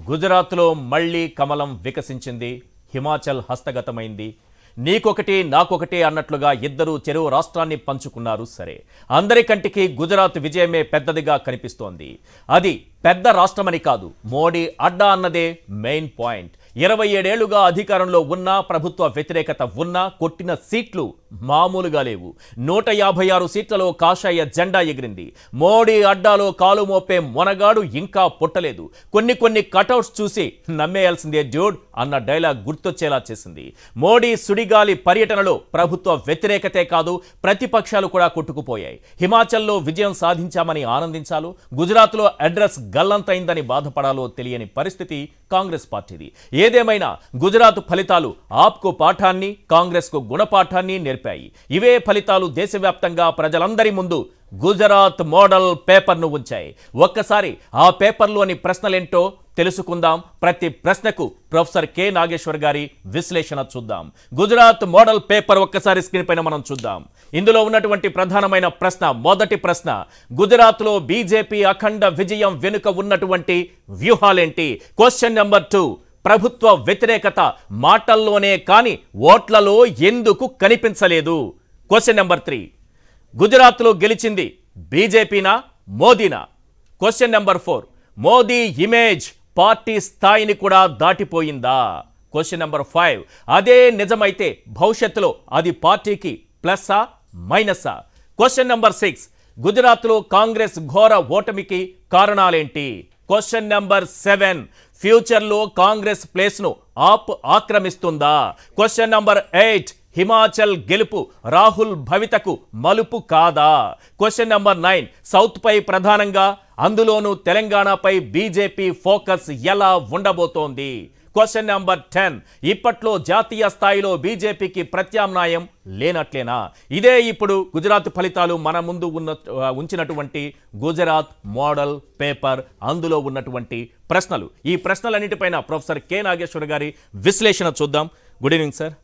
గుజరాత్లో మళ్ళీ కమలం వికసించింది హిమాచల్ హస్తగతమైంది నీకొకటి నాకొకటి అన్నట్లుగా ఇద్దరు చెరువు రాష్ట్రాన్ని పంచుకున్నారు సరే అందరి కంటికి గుజరాత్ విజయమే పెద్దదిగా కనిపిస్తోంది అది పెద్ద రాష్ట్రమని కాదు మోడీ అడ్డా అన్నదే మెయిన్ పాయింట్ ఇరవై ఏడేళ్లుగా అధికారంలో ఉన్నా ప్రభుత్వ వ్యతిరేకత ఉన్నా కొట్టిన సీట్లు మామూలుగా లేవు నూట యాభై ఆరు సీట్లలో కాషాయ జెండా ఎగిరింది మోడీ అడ్డాలో కాలు మోపే మొనగాడు ఇంకా పుట్టలేదు కొన్ని కొన్ని కటౌట్స్ చూసి నమ్మేయాల్సిందే డ్యూడ్ అన్న డైలాగ్ గుర్తొచ్చేలా చేసింది మోడీ సుడిగాలి పర్యటనలో ప్రభుత్వ వ్యతిరేకతే కాదు ప్రతిపక్షాలు కూడా కొట్టుకుపోయాయి హిమాచల్లో విజయం సాధించామని ఆనందించాలో గుజరాత్లో అడ్రస్ గల్లంతైందని బాధపడాలో తెలియని పరిస్థితి కాంగ్రెస్ పార్టీది ఏదేమైనా గుజరాత్ ఫలితాలు ఆప్కు పాఠాన్ని కాంగ్రెస్కు గుణపాఠాన్ని నేర్పాయి ఇవే ఫలితాలు దేశవ్యాప్తంగా ప్రజలందరి ముందు గుజరాత్ మోడల్ పేపర్ను ఉంచాయి ఒక్కసారి ఆ పేపర్లోని ప్రశ్నలేంటో తెలుసుకుందాం ప్రతి ప్రశ్నకు ప్రొఫెసర్ కె నాగేశ్వర్ గారి విశ్లేషణ చూద్దాం గుజరాత్ మోడల్ పేపర్ ఒక్కసారి స్క్రీన్ పైన మనం చూద్దాం ఇందులో ఉన్నటువంటి ప్రధానమైన ప్రశ్న మొదటి ప్రశ్న గుజరాత్లో బీజేపీ అఖండ విజయం వెనుక ఉన్నటువంటి వ్యూహాలేంటి క్వశ్చన్ నెంబర్ టూ ప్రభుత్వ వ్యతిరేకత మాటల్లోనే కాని ఓట్లలో ఎందుకు కనిపించలేదు క్వశ్చన్ నెంబర్ త్రీ గుజరాత్లో గెలిచింది బీజేపీనా మోదీనా question number four Modi image party స్థాయిని కూడా దాటిపోయిందా క్వశ్చన్ నెంబర్ ఫైవ్ అదే నిజమైతే భవిష్యత్తులో అది పార్టీకి ప్లస్సా మైనస్సా క్వశ్చన్ నెంబర్ సిక్స్ గుజరాత్లో కాంగ్రెస్ ఘోర ఓటమికి కారణాలేంటి క్వశ్చన్ నెంబర్ సెవెన్ ఫ్యూచర్లో కాంగ్రెస్ ప్లేస్ను ఆప్ ఆక్రమిస్తుందా క్వశ్చన్ నంబర్ ఎయిట్ హిమాచల్ గెలుపు రాహుల్ భవితకు మలుపు కాదా క్వశ్చన్ నెంబర్ నైన్ సౌత్ పై ప్రధానంగా అందులోనూ తెలంగాణపై బీజేపీ ఫోకస్ ఎలా ఉండబోతోంది క్వశ్చన్ నెంబర్ టెన్ ఇప్పట్లో జాతీయ స్థాయిలో బీజేపీకి ప్రత్యామ్నాయం లేనట్లేనా ఇదే ఇప్పుడు గుజరాత్ ఫలితాలు మన ముందు ఉన్న ఉంచినటువంటి గుజరాత్ మోడల్ పేపర్ అందులో ఉన్నటువంటి ప్రశ్నలు ఈ ప్రశ్నలన్నిటిపైన ప్రొఫెసర్ కె నాగేశ్వర్ గారి విశ్లేషణ చూద్దాం గుడ్ ఈవినింగ్ సార్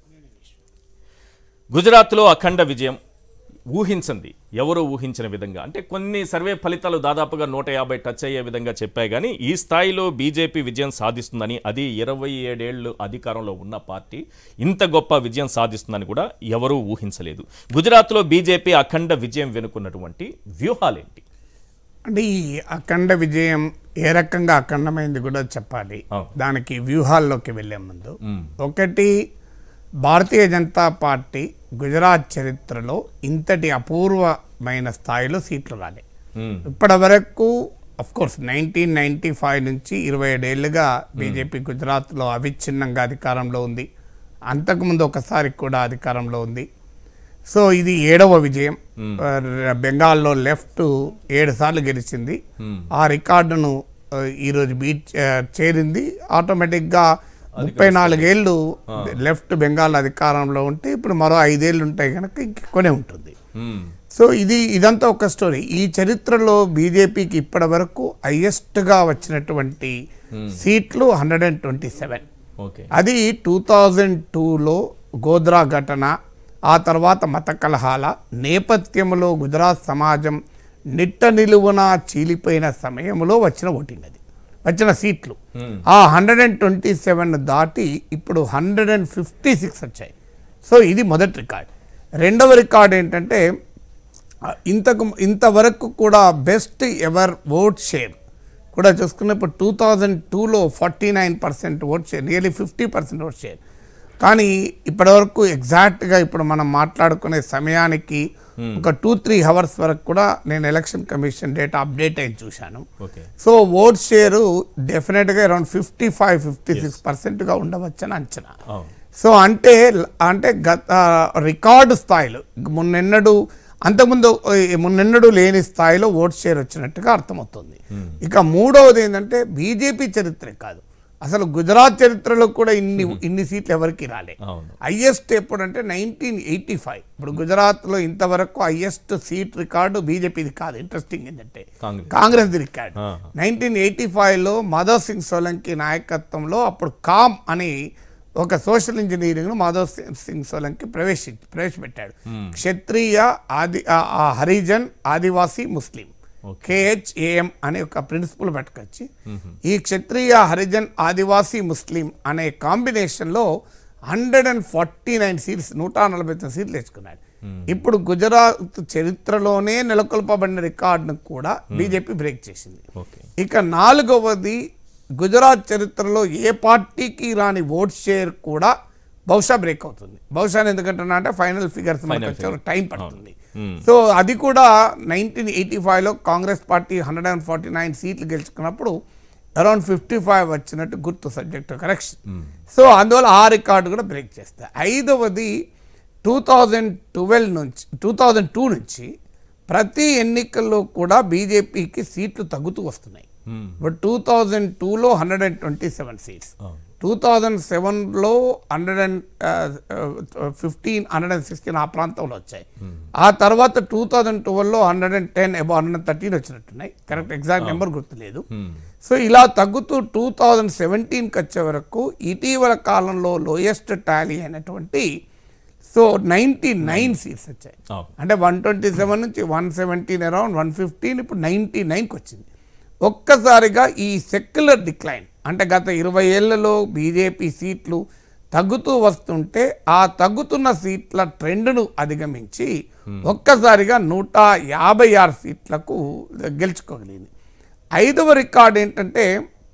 గుజరాత్లో అఖండ విజయం ఊహించింది ఎవరు ఊహించిన విధంగా అంటే కొన్ని సర్వే ఫలితాలు దాదాపుగా నూట యాభై టచ్ అయ్యే విధంగా చెప్పాయి కానీ ఈ స్థాయిలో బీజేపీ విజయం సాధిస్తుందని అది ఇరవై ఏడేళ్లు అధికారంలో ఉన్న పార్టీ ఇంత గొప్ప విజయం సాధిస్తుందని కూడా ఎవరూ ఊహించలేదు గుజరాత్లో బీజేపీ అఖండ విజయం వెనుకున్నటువంటి వ్యూహాలేంటి అంటే ఈ అఖండ విజయం ఏ రకంగా అఖండమైంది కూడా చెప్పాలి అవును. దానికి వ్యూహాల్లోకి వెళ్ళే ముందు ఒకటి భారతీయ జనతా పార్టీ గుజరాత్ చరిత్రలో ఇంతటి అపూర్వమైన స్థాయిలో సీట్లు రాలే మ్మ్. ఇప్పటి వరకు కోర్స్ నైన్టీన్ నైన్టీ ఫైవ్ నుంచి ఇరవై ఏడేళ్లుగా బీజేపీ గుజరాత్లో అవిచ్ఛిన్నంగా అధికారంలో ఉంది అంతకుముందు ఒకసారి కూడా అధికారంలో ఉంది సో ఇది ఏడవ విజయం ఆ, బెంగాల్లో లెఫ్ట్ ఏడు సార్లు గెలిచింది ఆ రికార్డును ఆ, ఈరోజు బీట్ ఆ, చేరింది ఆటోమేటిక్గా ముప్పై నాలుగేళ్ళు లెఫ్ట్ బెంగాల్ అధికారంలో ఉంటే ఇప్పుడు మరో ఐదేళ్ళు ఉంటాయి కనుక ఇంకెక్కువనే ఉంటుంది మ్మ్. సో ఇది ఇదంతా ఒక స్టోరీ ఈ చరిత్రలో బీజేపీకి ఇప్పటి వరకు హైయెస్ట్గా వచ్చినటువంటి సీట్లు hundred and twenty seven okay అది టూ థౌజండ్ టూలో గోద్రా ఘటన ఆ తర్వాత మత కలహాల నేపథ్యంలో గుజరాత్ సమాజం నిట్ట నిలువున చీలిపోయిన సమయంలో వచ్చిన ఓటింగ్ అది వచ్చిన సీట్లు ఆ హండ్రెడ్ అండ్ ట్వంటీ సెవెన్ దాటి ఇప్పుడు హండ్రెడ్ అండ్ ఫిఫ్టీ సిక్స్ వచ్చాయి సో ఇది మొదటి రికార్డ్ రెండవ రికార్డ్ ఏంటంటే ఆ, ఇంతకు ఇంతవరకు కూడా బెస్ట్ ఎవర్ ఓట్ షేర్ కూడా చూసుకున్నప్పుడు టూ థౌజండ్ టూలో forty nine percent vote share nearly fifty percent vote share కానీ ఇప్పటివరకు ఎగ్జాక్ట్గా ఇప్పుడు మనం మాట్లాడుకునే సమయానికి ఒక టూ త్రీ అవర్స్ వరకు కూడా నేను ఎలక్షన్ కమిషన్ డేటా అప్డేట్ అయి చూశాను ఓకే సో ఓట్ షేరు డెఫినెట్గా around fifty five fifty six పర్సెంట్గా ఉండవచ్చని అంచనా అవును సో అంటే అంటే గత రికార్డు స్థాయిలో మొన్నెన్నడు అంతకుముందు ఈ మొన్నెన్నడు లేని స్థాయిలో ఓట్ షేర్ వచ్చినట్టుగా అర్థమవుతుంది ఇక మూడవది ఏంటంటే బీజేపీ చరిత్రే కాదు అసలు గుజరాత్ చరిత్రలో కూడా ఇన్ని ఇన్ని సీట్లు ఎవరికి రాలే అవును హైయెస్ట్ ఎప్పుడంటే నైన్టీన్ ఎయిటీ ఫైవ్ ఇప్పుడు గుజరాత్లో ఇంతవరకు హైయెస్ట్ సీట్ రికార్డు బీజేపీది కాదు ఇంట్రెస్టింగ్ ఏంటంటే కాంగ్రెస్ కాంగ్రెస్ది రికార్డు ఆ. నైన్టీన్ ఎయిటీ ఫైవ్లో మాధవ్ సింగ్ సోలంకి నాయకత్వంలో అప్పుడు కామ్ అని ఒక సోషల్ ఇంజనీరింగ్ను మాధవ్ సింగ్- సింగ్ సోలంకి ప్రవేశి ప్రవేశపెట్టాడు క్షత్రియ ఆది ఆ- ఆ హరిజన్ ఆదివాసీ ముస్లిం కేహెచ్ఏఎం అనే ఒక ప్రిన్సిపల్ పట్టుకొచ్చి ఈ క్షత్రియ హరిజన్ ఆదివాసీ ముస్లిం అనే కాంబినేషన్లో hundred and forty nine seats నూట నలభై తొమ్మిది సీట్లు తెచ్చుకున్నాడు ఇప్పుడు గుజరాత్ చరిత్రలోనే నెలకొల్పబడిన రికార్డును కూడా బీజేపీ బ్రేక్ చేసింది ఓకే ఇక నాలుగవది గుజరాత్ చరిత్రలో ఏ పార్టీకి రాని ఓట్ షేర్ కూడా బహుశా బ్రేక్ అవుతుంది బహుశా ఎందుకంటున్నా అంటే ఫైనల్ ఫిగర్స్ మనకు వచ్చే వరకు టైం పడుతుంది సో అది కూడా నైన్టీన్ ఎయిటీ ఫైవ్లో Congress party hundred and forty nine సీట్లు గెలుచుకున్నప్పుడు అరౌండ్ ఫిఫ్టీ ఫైవ్ వచ్చినట్టు గుర్తు సబ్జెక్ట్ కరెక్షన్ సో అందువల్ల ఆ రికార్డు కూడా బ్రేక్ చేస్తాయి ఐదవది టూ థౌజండ్ ట్వెల్వ్ నుంచి టూ థౌజండ్ టూ నుంచి ప్రతి ఎన్నికల్లో కూడా బీజేపీకి సీట్లు తగ్గుతూ వస్తున్నాయి బట్ టూ థౌజండ్ టూలో hundred and twenty seven seats two thousand సెవెన్లో hundred and fifteen hundred and sixteen ఆ ప్రాంతంలో వచ్చాయి ఆ తర్వాత టూ థౌజండ్ ట్వెల్వ్లో hundred and ten above hundred and thirteen వచ్చినట్టున్నాయి కరెక్ట్ ఎగ్జాక్ట్ నెంబర్ గుర్తులేదు సో ఇలా తగ్గుతూ టూ థౌజండ్ సెవెంటీన్కి వచ్చే వరకు ఇటీవల కాలంలో లోయెస్ట్ టాలీ అయినటువంటి సో నైంటీ నైన్ సీట్స్ వచ్చాయి అవును. అంటే వన్ ట్వంటీ సెవెన్ నుంచి one seventeen around one fifteen ఇప్పుడు నైంటీ నైన్కి వచ్చింది ఒక్కసారిగా ఈ సెక్యులర్ డిక్లైన్ అంటే గత ఇరవై ఏళ్లలో బీజేపీ సీట్లు తగ్గుతూ వస్తుంటే ఆ తగ్గుతున్న సీట్ల ట్రెండ్ను అధిగమించి ఒక్కసారిగా నూట యాభై ఆరు సీట్లకు గెలుచుకోగలిగింది ఐదవ రికార్డ్ ఏంటంటే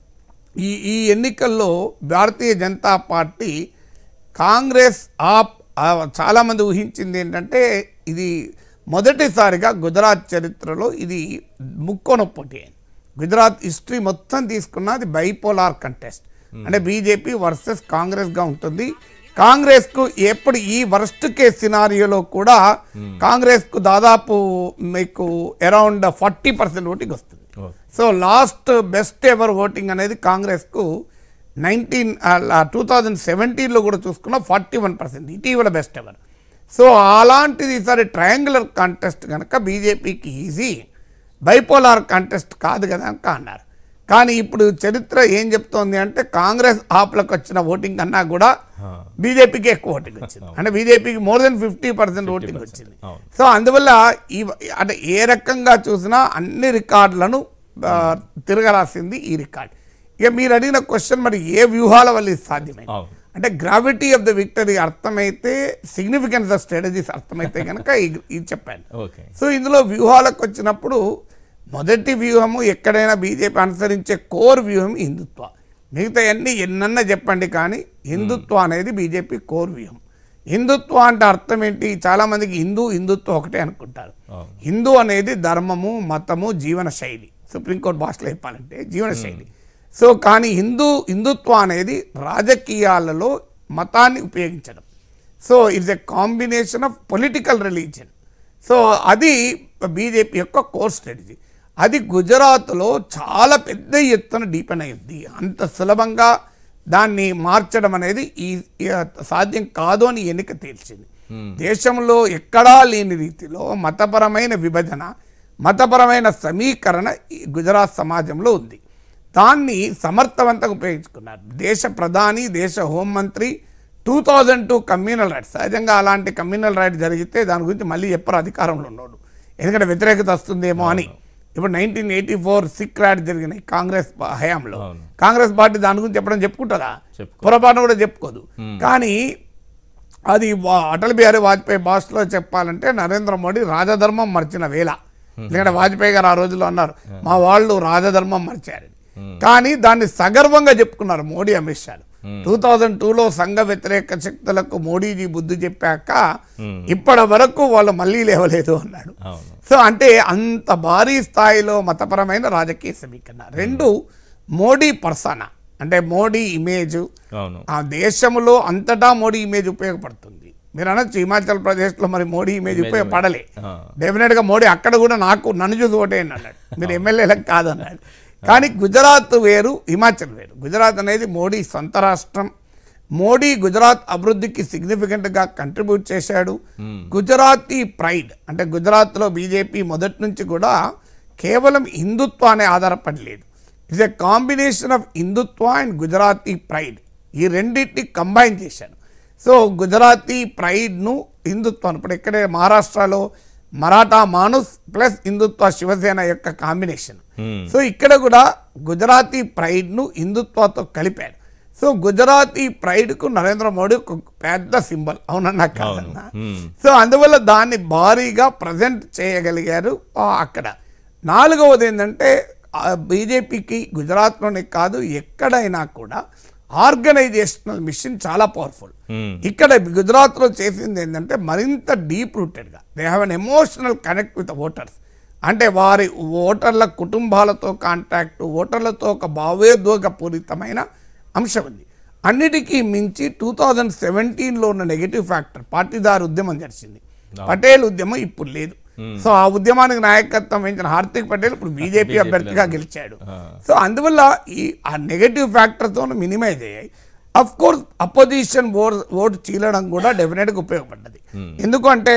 ఈ ఈ ఎన్నికల్లో భారతీయ జనతా పార్టీ కాంగ్రెస్ ఆప్ ఆ, చాలామంది ఊహించింది ఏంటంటే ఇది మొదటిసారిగా గుజరాత్ చరిత్రలో ఇది ముక్కోన పోటీ అయింది గుజరాత్ హిస్టరీ మొత్తం తీసుకున్న అది బైపోలార్ కంటెస్ట్ అంటే బీజేపీ వర్సెస్ కాంగ్రెస్గా ఉంటుంది కాంగ్రెస్కు ఎప్పుడు ఈ వర్స్ట్ కేస్ సినారియోలో కూడా కాంగ్రెస్కు దాదాపు మీకు అరౌండ్ ఫార్టీ పర్సెంట్ ఓటింగ్ వస్తుంది okay so last best ever voting అనేది కాంగ్రెస్కు నైన్టీన్ టూ థౌజండ్ సెవెంటీన్లో కూడా చూసుకున్న ఫార్టీ వన్ పర్సెంట్ ఇటీవల బెస్ట్ ఎవర్ సో అలాంటిది ఈసారి ట్రయాంగులర్ కాంటెస్ట్ కనుక బీజేపీకి ఈజీ బైపోలార్ కాంటెస్ట్ కాదు కదా అని అన్నారు కానీ ఇప్పుడు చరిత్ర ఏం చెప్తోంది అంటే కాంగ్రెస్ ఆప్లకు వచ్చిన ఓటింగ్ కన్నా కూడా బీజేపీకి ఎక్కువ ఓటింగ్ వచ్చింది అంటే బీజేపీకి more than fifty percent voting వచ్చింది అవును. సో అందువల్ల ఈ అంటే ఏ రకంగా చూసినా అన్ని రికార్డులను ఆ, తిరగరాసింది ఈ రికార్డ్ ఇక మీరు అడిగిన క్వశ్చన్ మరి ఏ వ్యూహాల వల్ల ఇది సాధ్యమైంది అవును. అంటే గ్రావిటీ ఆఫ్ ద విక్టరీ అర్థమైతే సిగ్నిఫికెన్స్ ఆఫ్ స్ట్రాటజీస్ అర్థమైతే కనుక ఇది ఇది చెప్పాను ఓకే సో ఇందులో వ్యూహాలకు వచ్చినప్పుడు మొదటి వ్యూహము ఎక్కడైనా బీజేపీ అనుసరించే కోర్ వ్యూహం హిందుత్వ మిగతా అన్ని ఎన్నన్నా చెప్పండి కానీ హిందుత్వ అనేది బీజేపీ కోర్ వ్యూహం హిందుత్వ అంటే అర్థం ఏంటి చాలామందికి హిందూ హిందుత్వం ఒకటే అనుకుంటారు అవును. హిందూ అనేది ధర్మము మతము జీవన శైలి సుప్రీంకోర్టు భాషలో చెప్పాలంటే జీవన శైలి సో కానీ హిందూ హిందుత్వ అనేది రాజకీయాలలో మతాన్ని ఉపయోగించడం so it's a combination of political religion so అది బీజేపీ యొక్క కోర్ స్ట్రాటజీ అది గుజరాత్లో చాలా పెద్ద ఎత్తున డీపెండ్ అయ్యింది అంత సులభంగా దాన్ని మార్చడం అనేది ఈ ఈ సాధ్యం కాదు అని ఈ ఎన్నిక తేల్చింది దేశంలో ఎక్కడా లేని రీతిలో మతపరమైన విభజన మతపరమైన సమీకరణ ఈ గుజరాత్ సమాజంలో ఉంది దాన్ని సమర్థవంతంగా ఉపయోగించుకున్నారు దేశ ప్రధాని దేశ హోంమంత్రి two thousand two communal riots సహజంగా అలాంటి కమ్యూనల్ రైట్ జరిగితే దాని గురించి మళ్ళీ చెప్పరు అధికారంలో ఉన్నాడు ఎందుకంటే వ్యతిరేకత వస్తుందేమో అని ఇప్పుడు nineteen eighty four Sikh riot జరిగినాయి కాంగ్రెస్ ప- హయాంలో అవును. కాంగ్రెస్ పార్టీ దాని గురించి చెప్పడం చెప్పుకుంటుందా చెప్పుకో. పొరపాటున కూడా చెప్పుకోదు కానీ అది వా- అటల్ బిహారీ వాజ్పేయి భాషలో చెప్పాలంటే నరేంద్ర మోడీ రాజధర్మం మర్చిన వేళ ఎందుకంటే వాజ్పేయి గారు ఆ రోజుల్లో అన్నారు మా వాళ్ళు రాజధర్మం మర్చారు కానీ దాన్ని సగర్వంగా చెప్పుకున్నారు మోడీ అమిత్ షాలు టూ థౌజండ్ టూలో సంఘ వ్యతిరేక శక్తులకు మోడీజీ బుద్ధి చెప్పాక ఇప్పటి వరకు వాళ్ళు మళ్ళీ లేవలేదు అన్నాడు అవును సో అంటే అంత భారీ స్థాయిలో మతపరమైన రాజకీయ సమీకరణ రెండు మోడీ పర్సన అంటే మోడీ ఇమేజ్ అవును ఆ దేశంలో అంతటా మోడీ ఇమేజ్ ఉపయోగపడుతుంది మీరు అనొచ్చు హిమాచల్ ప్రదేశ్లో మరి మోడీ ఇమేజ్ ఉపయోగపడలే ఆ. డెఫినెట్గా మోడీ అక్కడ కూడా నాకు నన్ను చూసి ఓటేయండి అన్నాడు మీరు ఎమ్మెల్యేలకు కాదన్నాడు కానీ గుజరాత్ వేరు హిమాచల్ వేరు గుజరాత్ అనేది మోడీ సొంత రాష్ట్రం మోడీ గుజరాత్ అభివృద్ధికి సిగ్నిఫికెంట్గా కంట్రిబ్యూట్ చేశాడు గుజరాతీ ప్రైడ్ అంటే గుజరాత్లో బీజేపీ మొదటి నుంచి కూడా కేవలం హిందుత్వాన్ని ఆధారపడలేదు it's a combination of Hindutva and Gujarati pride ఈ రెండింటిని కంబైన్ చేశారు సో గుజరాతీ ప్రైడ్ను హిందుత్వాన్ని ఇప్పుడు ఇక్కడే మహారాష్ట్రలో మరాఠా మానుస్ ప్లస్ హిందుత్వ శివసేన యొక్క కాంబినేషన్ Hmm. సో ఇక్కడ కూడా గుజరాతీ ప్రైడ్ను హిందుత్వతో కలిపాడు సో గుజరాతీ ప్రైడ్కు నరేంద్ర మోడీ ఒక పెద్ద సింబల్ అవునన్నా కాదన్నా Hmm. సో అందువల్ల దాన్ని భారీగా ప్రజెంట్ చేయగలిగారు ఆ, అక్కడ నాలుగవది ఏంటంటే బీజేపీకి గుజరాత్లోనే కాదు ఎక్కడైనా కూడా ఆర్గనైజేషనల్ మిషన్ చాలా పవర్ఫుల్ Hmm. ఇక్కడ గుజరాత్లో చేసింది ఏంటంటే మరింత డీప్ రూటెడ్గా they have an emotional connect with voters అంటే వారి ఓటర్ల కుటుంబాలతో కాంటాక్ట్ ఓటర్లతో ఒక భావోద్వేగపూరితమైన అంశం ఉంది అన్నిటికీ మించి టూ థౌజండ్ సెవెంటీన్లో ఉన్న నెగిటివ్ ఫ్యాక్టర్ పాటీదారు ఉద్యమం జరిచింది పటేల్ ఉద్యమం ఇప్పుడు లేదు సో ఆ ఉద్యమానికి నాయకత్వం వహించిన హార్దిక్ పటేల్ ఇప్పుడు బీజేపీ అభ్యర్థిగా గెలిచాడు సో అందువల్ల ఈ ఆ నెగటివ్ ఫ్యాక్టర్తో మినిమైజ్ అయ్యాయి of course opposition vote vote చీలడం కూడా డెఫినెట్గా ఉపయోగపడ్డది ఎందుకంటే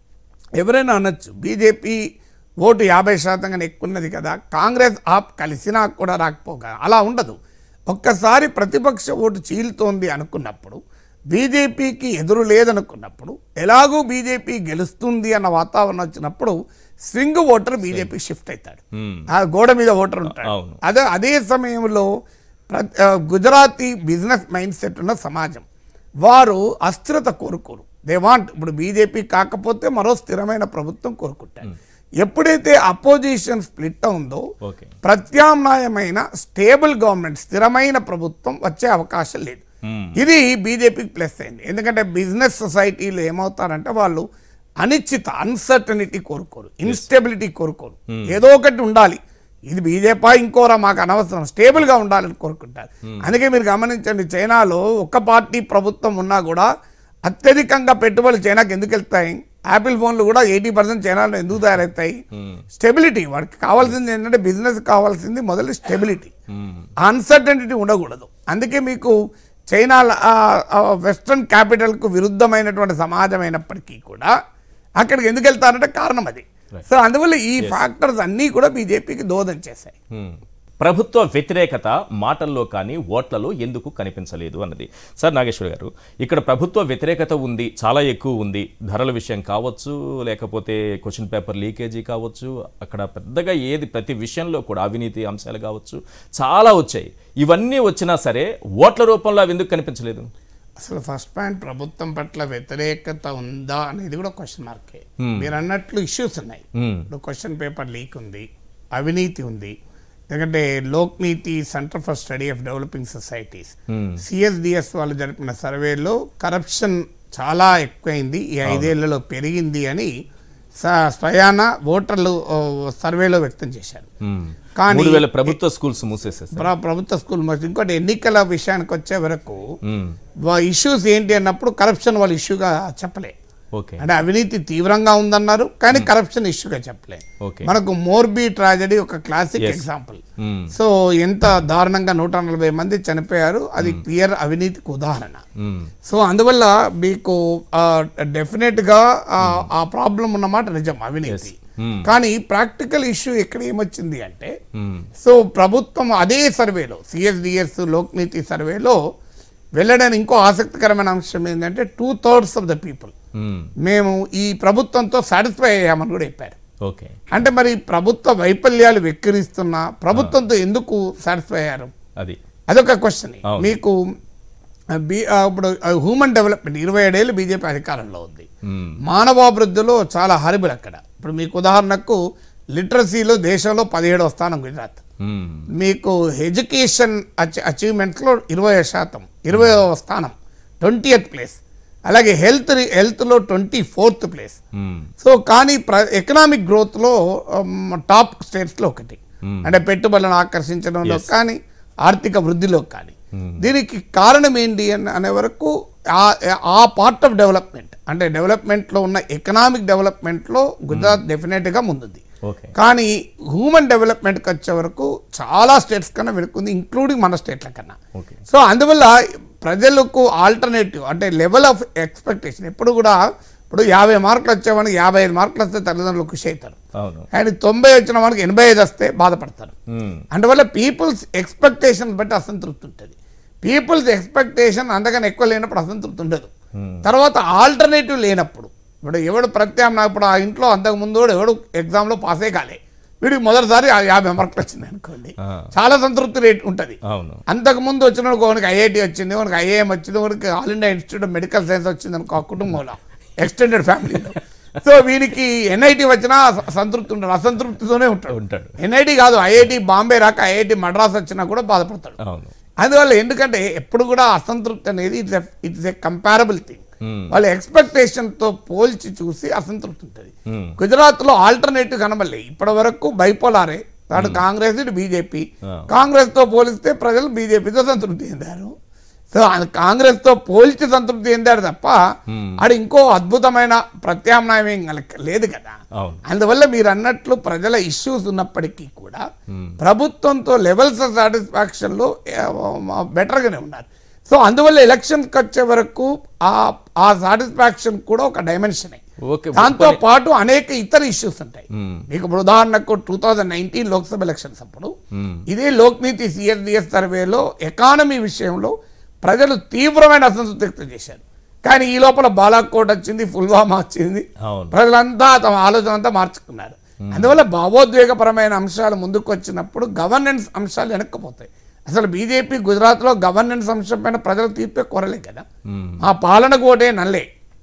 ఎవరైనా అనొచ్చు బీజేపీ ఓటు యాభై శాతంగా ఎక్కున్నది కదా కాంగ్రెస్ ఆప్ కలిసినా కూడా రాకపోగా అలా ఉండదు ఒక్కసారి ప్రతిపక్ష ఓటు చీలుతోంది అనుకున్నప్పుడు బీజేపీకి ఎదురు లేదనుకున్నప్పుడు ఎలాగూ బీజేపీ గెలుస్తుంది అన్న వాతావరణం వచ్చినప్పుడు స్వింగ్ ఓటర్ బీజేపీ షిఫ్ట్ అవుతాడు Hmm. ఆ గోడ మీద ఓటర్ ఉంటాడు అవును. అదే అదే సమయంలో ప్ర- ఆ, గుజరాతీ బిజినెస్ మైండ్ సెట్ ఉన్న సమాజం వారు అస్థిరత కోరుకోరు దే వాంట్ ఇప్పుడు బీజేపీ కాకపోతే మరో స్థిరమైన ప్రభుత్వం కోరుకుంటారు ఎప్పుడైతే అపోజిషన్ స్ప్లిట్ ఉందో ఓకే ప్రత్యామ్నాయమైన స్టేబుల్ గవర్నమెంట్ స్థిరమైన ప్రభుత్వం వచ్చే అవకాశం లేదు Hmm. ఇది బీజేపీకి ప్లస్ అయింది ఎందుకంటే బిజినెస్ సొసైటీలు ఏమవుతారంటే వాళ్ళు అనిశ్చిత అన్సర్టనిటీ కోరుకోరు ఇన్స్టెబిలిటీ కోరుకోరు ఏదో ఒకటి ఉండాలి ఇది బీజేపీ ఇంకోరా మాకు అనవసరం స్టేబుల్గా ఉండాలని కోరుకుంటారు అందుకే మీరు గమనించండి చైనాలో ఒక్క పార్టీ ప్రభుత్వం ఉన్నా కూడా అత్యధికంగా పెట్టుబడులు చైనాకి ఎందుకు వెళ్తాయి యాపిల్ ఫోన్లు కూడా ఎయిటీ పర్సెంట్ చైనాలో ఎందుకు తయారవుతాయి స్టెబిలిటీ వాడికి కావాల్సింది ఏంటంటే బిజినెస్ కావాల్సింది మొదలు స్టెబిలిటీ అన్సర్టనిటీ ఉండకూడదు అందుకే మీకు చైనా వెస్ట్రన్ క్యాపిటల్కు విరుద్ధమైనటువంటి సమాజం అయినప్పటికీ కూడా అక్కడికి ఎందుకు వెళ్తారంటే కారణం అది సో అందువల్ల ఈ ఫ్యాక్టర్స్ అన్నీ కూడా బీజేపీకి దోదం చేశాయి హ్మ్. ప్రభుత్వ వ్యతిరేకత మాటల్లో కానీ ఓట్లలో ఎందుకు కనిపించలేదు అన్నది సార్ నాగేశ్వర్ గారు ఇక్కడ ప్రభుత్వ వ్యతిరేకత ఉంది చాలా ఎక్కువ ఉంది ధరల విషయం కావచ్చు లేకపోతే క్వశ్చన్ పేపర్ లీకేజీ కావచ్చు అక్కడ పెద్దగా ఏది ప్రతి విషయంలో కూడా అవినీతి అంశాలు కావచ్చు చాలా వచ్చాయి ఇవన్నీ వచ్చినా సరే ఓట్ల రూపంలో అవి ఎందుకు కనిపించలేదు అసలు ఫస్ట్ పాయింట్ ప్రభుత్వం పట్ల వ్యతిరేకత ఉందా అనేది కూడా క్వశ్చన్ మార్కే మీరు అన్నట్లు ఇష్యూస్ ఉన్నాయి హ్మ్. ఇప్పుడు క్వశ్చన్ పేపర్ లీక్ ఉంది అవినీతి ఉంది ఎందుకంటే Lokniti centre for study of developing societies CSDS వాళ్ళు జరిపిన సర్వేలో కరప్షన్ చాలా ఎక్కువైంది ఈ ఐదేళ్లలో పెరిగింది అని స- స్వయాన ఓటర్లు ఓ, సర్వేలో వ్యక్తం చేశారు హ్మ్. కానీ- మూడు వేల ప్రభుత్వ స్కూల్స్ మూసేసేస్తారు ప్ర- ప్రభుత్వ స్కూల్ మరి ఇంకోటి ఎన్నికల విషయానికి వచ్చే వరకు హ్మ్. ఇష్యూస్ ఏంటి అన్నప్పుడు కరప్షన్ వాళ్ళు ఇష్యూగా చెప్పలే ఓకే అంటే అవినీతి తీవ్రంగా ఉందన్నారు కానీ కరప్షన్ ఇష్యూగా చెప్పలే ఓకే మనకు మోర్బీ ట్రాజడీ ఒక క్లాసిక్ Yes. ఎగ్జాంపుల్ హ్మ్. సో ఎంత దారుణంగా నూట నలభై మంది చనిపోయారు అది క్లియర్ అవినీతికి ఉదాహరణ హ్మ్. సో అందువల్ల మీకు డెఫినెట్ గా ఆ, ఆ ప్రాబ్లం ఉన్నమాట నిజం అవినీతి Hmm. కానీ ప్రాక్టికల్ ఇష్యూ ఎక్కడ ఏమొచ్చింది అంటే హ్మ్. సో ప్రభుత్వం అదే సర్వేలో సిఎస్డిఎస్ లోక్నీతి సర్వేలో వెళ్ళడానికి ఇంకో ఆసక్తికరమైన అంశం ఏంటంటే two thirds of the people హ్మ్. మేము ఈ ప్రభుత్వంతో సాటిస్ఫై అయ్యామని కూడా చెప్పారు ఓకే అంటే మరి ప్రభుత్వ వైఫల్యాలు వెక్కిరిస్తున్నా ప్రభుత్వంతో ఎందుకు సాటిస్ఫై అయ్యారు అది అదొక క్వశ్చన్ అవును. మీకు ఆ, బి ఆ, ఇప్పుడు హ్యూమన్ డెవలప్మెంట్ ఇరవై ఏడేళ్ళు బీజేపీ అధికారంలో ఉంది హ్మ్. మానవాభివృద్ధిలో చాలా హరిబుల్ అక్కడ ఇప్పుడు మీకు ఉదాహరణకు లిటరసీలో దేశంలో పదిహేడవ స్థానం గుజరాత్ హ్మ్. మీకు ఎడ్యుకేషన్ అచీ అచీవ్మెంట్స్లో ఇరవై శాతం ఇరవై స్థానం ట్వంటీ ప్లేస్ అలాగే హెల్త్ హెల్త్లో ట్వంటీ ఫోర్త్ ప్లేస్ హ్మ్. సో కానీ ప్ర ఎకనామిక్ గ్రోత్లో టాప్ స్టేట్స్లో ఒకటి అంటే పెట్టుబడులను ఆకర్షించడంలో కానీ ఆర్థిక వృద్ధిలో కానీ దీనికి కారణం ఏంటి అని అనే వరకు ఆ- ఆ పార్ట్ ఆఫ్ డెవలప్మెంట్ అంటే డెవలప్మెంట్లో ఉన్న ఎకనామిక్ డెవలప్మెంట్లో గుజరాత్ డెఫినెట్గా ముందుంది ఓకే కానీ హ్యూమన్ డెవలప్మెంట్కి వచ్చే వరకు చాలా స్టేట్స్ కన్నా వెనుకుంది ఇంక్లూడింగ్ మన స్టేట్ల కన్నా ఓకే సో అందువల్ల ప్రజలకు ఆల్టర్నేటివ్ అంటే లెవెల్ ఆఫ్ ఎక్స్పెక్టేషన్ ఎప్పుడు కూడా ఇప్పుడు యాభై మార్కులు వచ్చేవాడికి యాభై ఐదు మార్కులు వస్తే తల్లిదండ్రులు ఖుషి అవుతారు అవును అండ్ తొంభై వచ్చిన వాడికి ఎనభై ఐదు వస్తే బాధపడతారు హ్మ్. అందువల్ల పీపుల్స్ ఎక్స్పెక్టేషన్ బట్టి అసంతృప్తి ఉంటుంది పీపుల్స్ ఎక్స్పెక్టేషన్ అంతకన్నా ఎక్కువ లేనప్పుడు అసంతృప్తి ఉండదు తర్వాత ఆల్టర్నేటివ్ లేనప్పుడు ఇప్పుడు ఎవడు ప్రత్యామ్నాయ ఇప్పుడు ఆ ఇంట్లో అంతకు ముందు కూడా ఎవడు ఎగ్జామ్లో పాసే కాలే వీడికి మొదటిసారి ఆ యాభై మార్కులు వచ్చింది అనుకోండి ఆ. చాలా సంతృప్తి రేట్ ఉంటుంది అవును అంతకు ముందు వచ్చిన ఒకనికి ఐఐటి వచ్చింది ఒకనికి ఐఏఎం వచ్చింది ఒకనికి All India Institute of Medical Science వచ్చింది అనుకో ఆ కుటుంబంలో ఎక్స్టెండెడ్ ఫ్యామిలీలో సో వీనికి ఎన్ఐటి వచ్చినా స- సంతృప్తి ఉంటాడు అసంతృప్తితోనే ఉంటాడు ఉంటాడు ఎన్ఐటి కాదు ఐఐటి బాంబే రాక ఐఐటి మద్రాస్ వచ్చినా కూడా బాధపడతాడు అవును అందువల్ల ఎందుకంటే ఎప్పుడు కూడా అసంతృప్తి అనేది it's it's a comparable thing Hmm. వాళ్ళ expectation తో పోల్చి చూసి అసంతృప్తి ఉంటుంది Hmm. గుజరాత్లో ఆల్టర్నేటివ్ కనబడలే ఇప్పటి వరకు బైపోలారే అటు కాంగ్రెస్ ఇటు బీజేపీ Ah. కాంగ్రెస్తో పోలిస్తే ప్రజలు బీజేపీతో సంతృప్తి చెందారు సో అది కాంగ్రెస్తో పోల్చి సంతృప్తి చెందారు తప్ప ఆడ ఇంకో అద్భుతమైన ప్రత్యామ్నాయం ఏం కల- లేదు కదా అవును అందువల్ల మీరు అన్నట్లు ప్రజల ఇష్యూస్ ఉన్నప్పటికీ కూడా ప్రభుత్వంతో లెవెల్స్ ఆఫ్ సాటిస్ఫాక్షన్లో బెటర్గానే ఉన్నారు సో అందువల్ల ఎలక్షన్కి వచ్చే వరకు ఆ ఆ సాటిస్ఫాక్షన్ కూడా ఒక డైమెన్షనే ఓకే దాంతో పాటు అనేక ఇతర ఇష్యూస్ ఉంటాయి మ్మ్. మీకు ఇప్పుడు ఉదాహరణకు two thousand nineteen Lok Sabha elections అప్పుడు మ్మ్. ఇదే లోక్నీతి సిఎస్డిఎస్ సర్వేలో ఎకానమీ విషయంలో ప్రజలు తీవ్రమైన అసంతృప్తి వ్యక్తం చేశారు కానీ ఈ లోపల బాలాకోట్ వచ్చింది పుల్వామా వచ్చింది అవును ప్రజలంతా తమ ఆలోచన అంతా మార్చుకున్నారు అందువల్ల భావోద్వేగపరమైన అంశాలు ముందుకు వచ్చినప్పుడు గవర్నెన్స్ అంశాలు వెనక్కిపోతాయి అసలు బీజేపీ గుజరాత్లో గవర్నెన్స్ అంశం పైన ప్రజల తీర్పే కోరలే కదా మ్మ్. ఆ పాలన కోటే నల్లే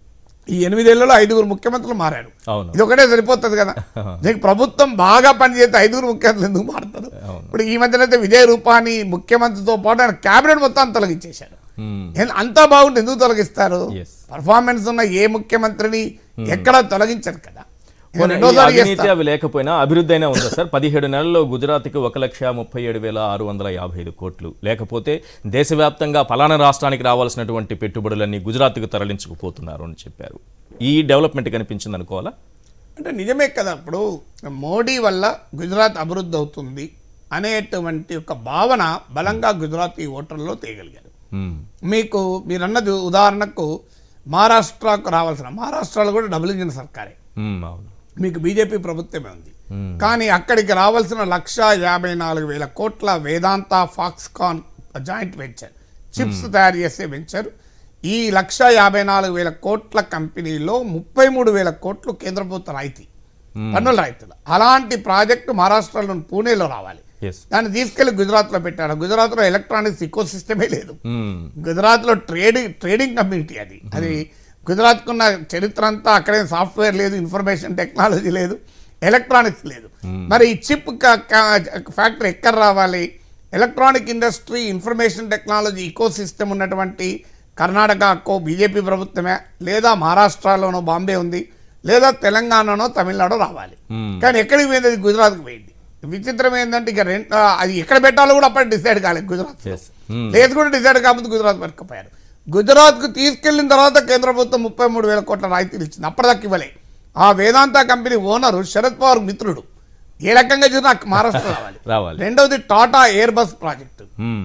ఈ ఎనిమిదేళ్లలో ఐదుగురు ముఖ్యమంత్రులు మారారు అవును ఇది ఒకటే సరిపోతుంది కదా నీకు ప్రభుత్వం బాగా పనిచేస్తే ఐదుగురు ముఖ్యమంత్రులు ఎందుకు మారుతారు అవును. ఇప్పుడు ఈ మధ్యన అయితే విజయ్ రూపాని ముఖ్యమంత్రితో పాటు ఆయన కేబినెట్ మొత్తం తొలగించేశారు మ్మ్. ఏం- అంతా బాగుంటే ఎందుకు తొలగిస్తారు Yes. పర్ఫార్మెన్స్ ఉన్న ఏ ముఖ్యమంత్రిని ఎక్కడ తొలగించరు కదా ఇంకా పోనీ ఈ రెండోసారి అవినీతి చేస్తారు. అవి లేకపోయినా అభివృద్ధి అయినా ఉందా సార్ పదిహేడు నెలల్లో గుజరాత్కి ఒక లక్ష ముప్పై ఏడు వేల ఆరు వందల యాభై ఐదు కోట్లు లేకపోతే దేశవ్యాప్తంగా ఫలానా రాష్ట్రానికి రావాల్సినటువంటి పెట్టుబడులన్నీ గుజరాత్కు తరలించుకుపోతున్నారు అని చెప్పారు ఈ డెవలప్మెంట్ కనిపించింది అనుకోవాలా అంటే నిజమే కదా ఇప్పుడు మోడీ వల్ల గుజరాత్ అభివృద్ధి అవుతుంది అనేటువంటి ఒక భావన బలంగా గుజరాతీ ఓటర్లలో తేయగలిగారు మ్మ్. మీకు మీరన్నది ఉదాహరణకు మహారాష్ట్రకు రావాల్సిన మహారాష్ట్రలో కూడా డబుల్ ఇంజిన్ సర్కారే మ్మ్, అవును మీకు బీజేపీ ప్రభుత్వమే ఉంది కానీ అక్కడికి రావాల్సిన లక్ష యాభై నాలుగు వేల కోట్ల Vedanta Foxconn joint venture chips తయారు చేసే వెంచర్ ఈ లక్ష యాభై నాలుగు వేల కోట్ల కంపెనీలో ముప్పై మూడు వేల కోట్లు కేంద్ర ప్రభుత్వ రాయితీ పన్నుల రాయితీలు అలాంటి ప్రాజెక్టు మహారాష్ట్రలోని పూణేలో రావాలి ఎస్ దాన్ని తీసుకెళ్లి గుజరాత్లో పెట్టాడు గుజరాత్లో ఎలక్ట్రానిక్స్ ఇకో సిస్టమే లేదు మ్మ్. గుజరాత్లో ట్రేడింగ్ ట్రేడింగ్ కమ్యూనిటీ అది అది గుజరాత్కున్న చరిత్ర అంతా అక్కడే సాఫ్ట్వేర్ లేదు ఇన్ఫర్మేషన్ టెక్నాలజీ లేదు ఎలక్ట్రానిక్స్ లేదు మరి ఈ చిప్ ఫ్యాక్టరీ ఎక్కడ రావాలి electronic industry information technology ecosystem ఉన్నటువంటి కర్ణాటకకో బీజేపీ ప్రభుత్వమే లేదా మహారాష్ట్రలోనో బాంబే ఉంది లేదా తెలంగాణనో తమిళనాడో రావాలి మ్మ్. కానీ ఎక్కడికి పోయింది అది గుజరాత్కి పోయింది విచిత్రం ఏంటంటే ఇక రెండు అది ఎక్కడ పెట్టాలో కూడా అప్పటి డిసైడ్ కాలేదు గుజరాత్ ఎస్ మ్మ్. లేదు కూడా డిసైడ్ కాకపోతే గుజరాత్ పట్టుకుపోయారు గుజరాత్కు తీసుకెళ్లిన తర్వాత కేంద్ర ప్రభుత్వం ముప్పై మూడు వేల కోట్ల రాయితీలు ఇచ్చింది అప్పటిదాకా ఇవ్వలే ఆ వేదాంత కంపెనీ ఓనరు శరద్ పవార్ మిత్రుడు ఏ రకంగా చూసినా నాకు మహారాష్ట్ర రావాలి రావాలి రెండవది టాటా ఎయిర్ బస్ ప్రాజెక్టు మ్మ్.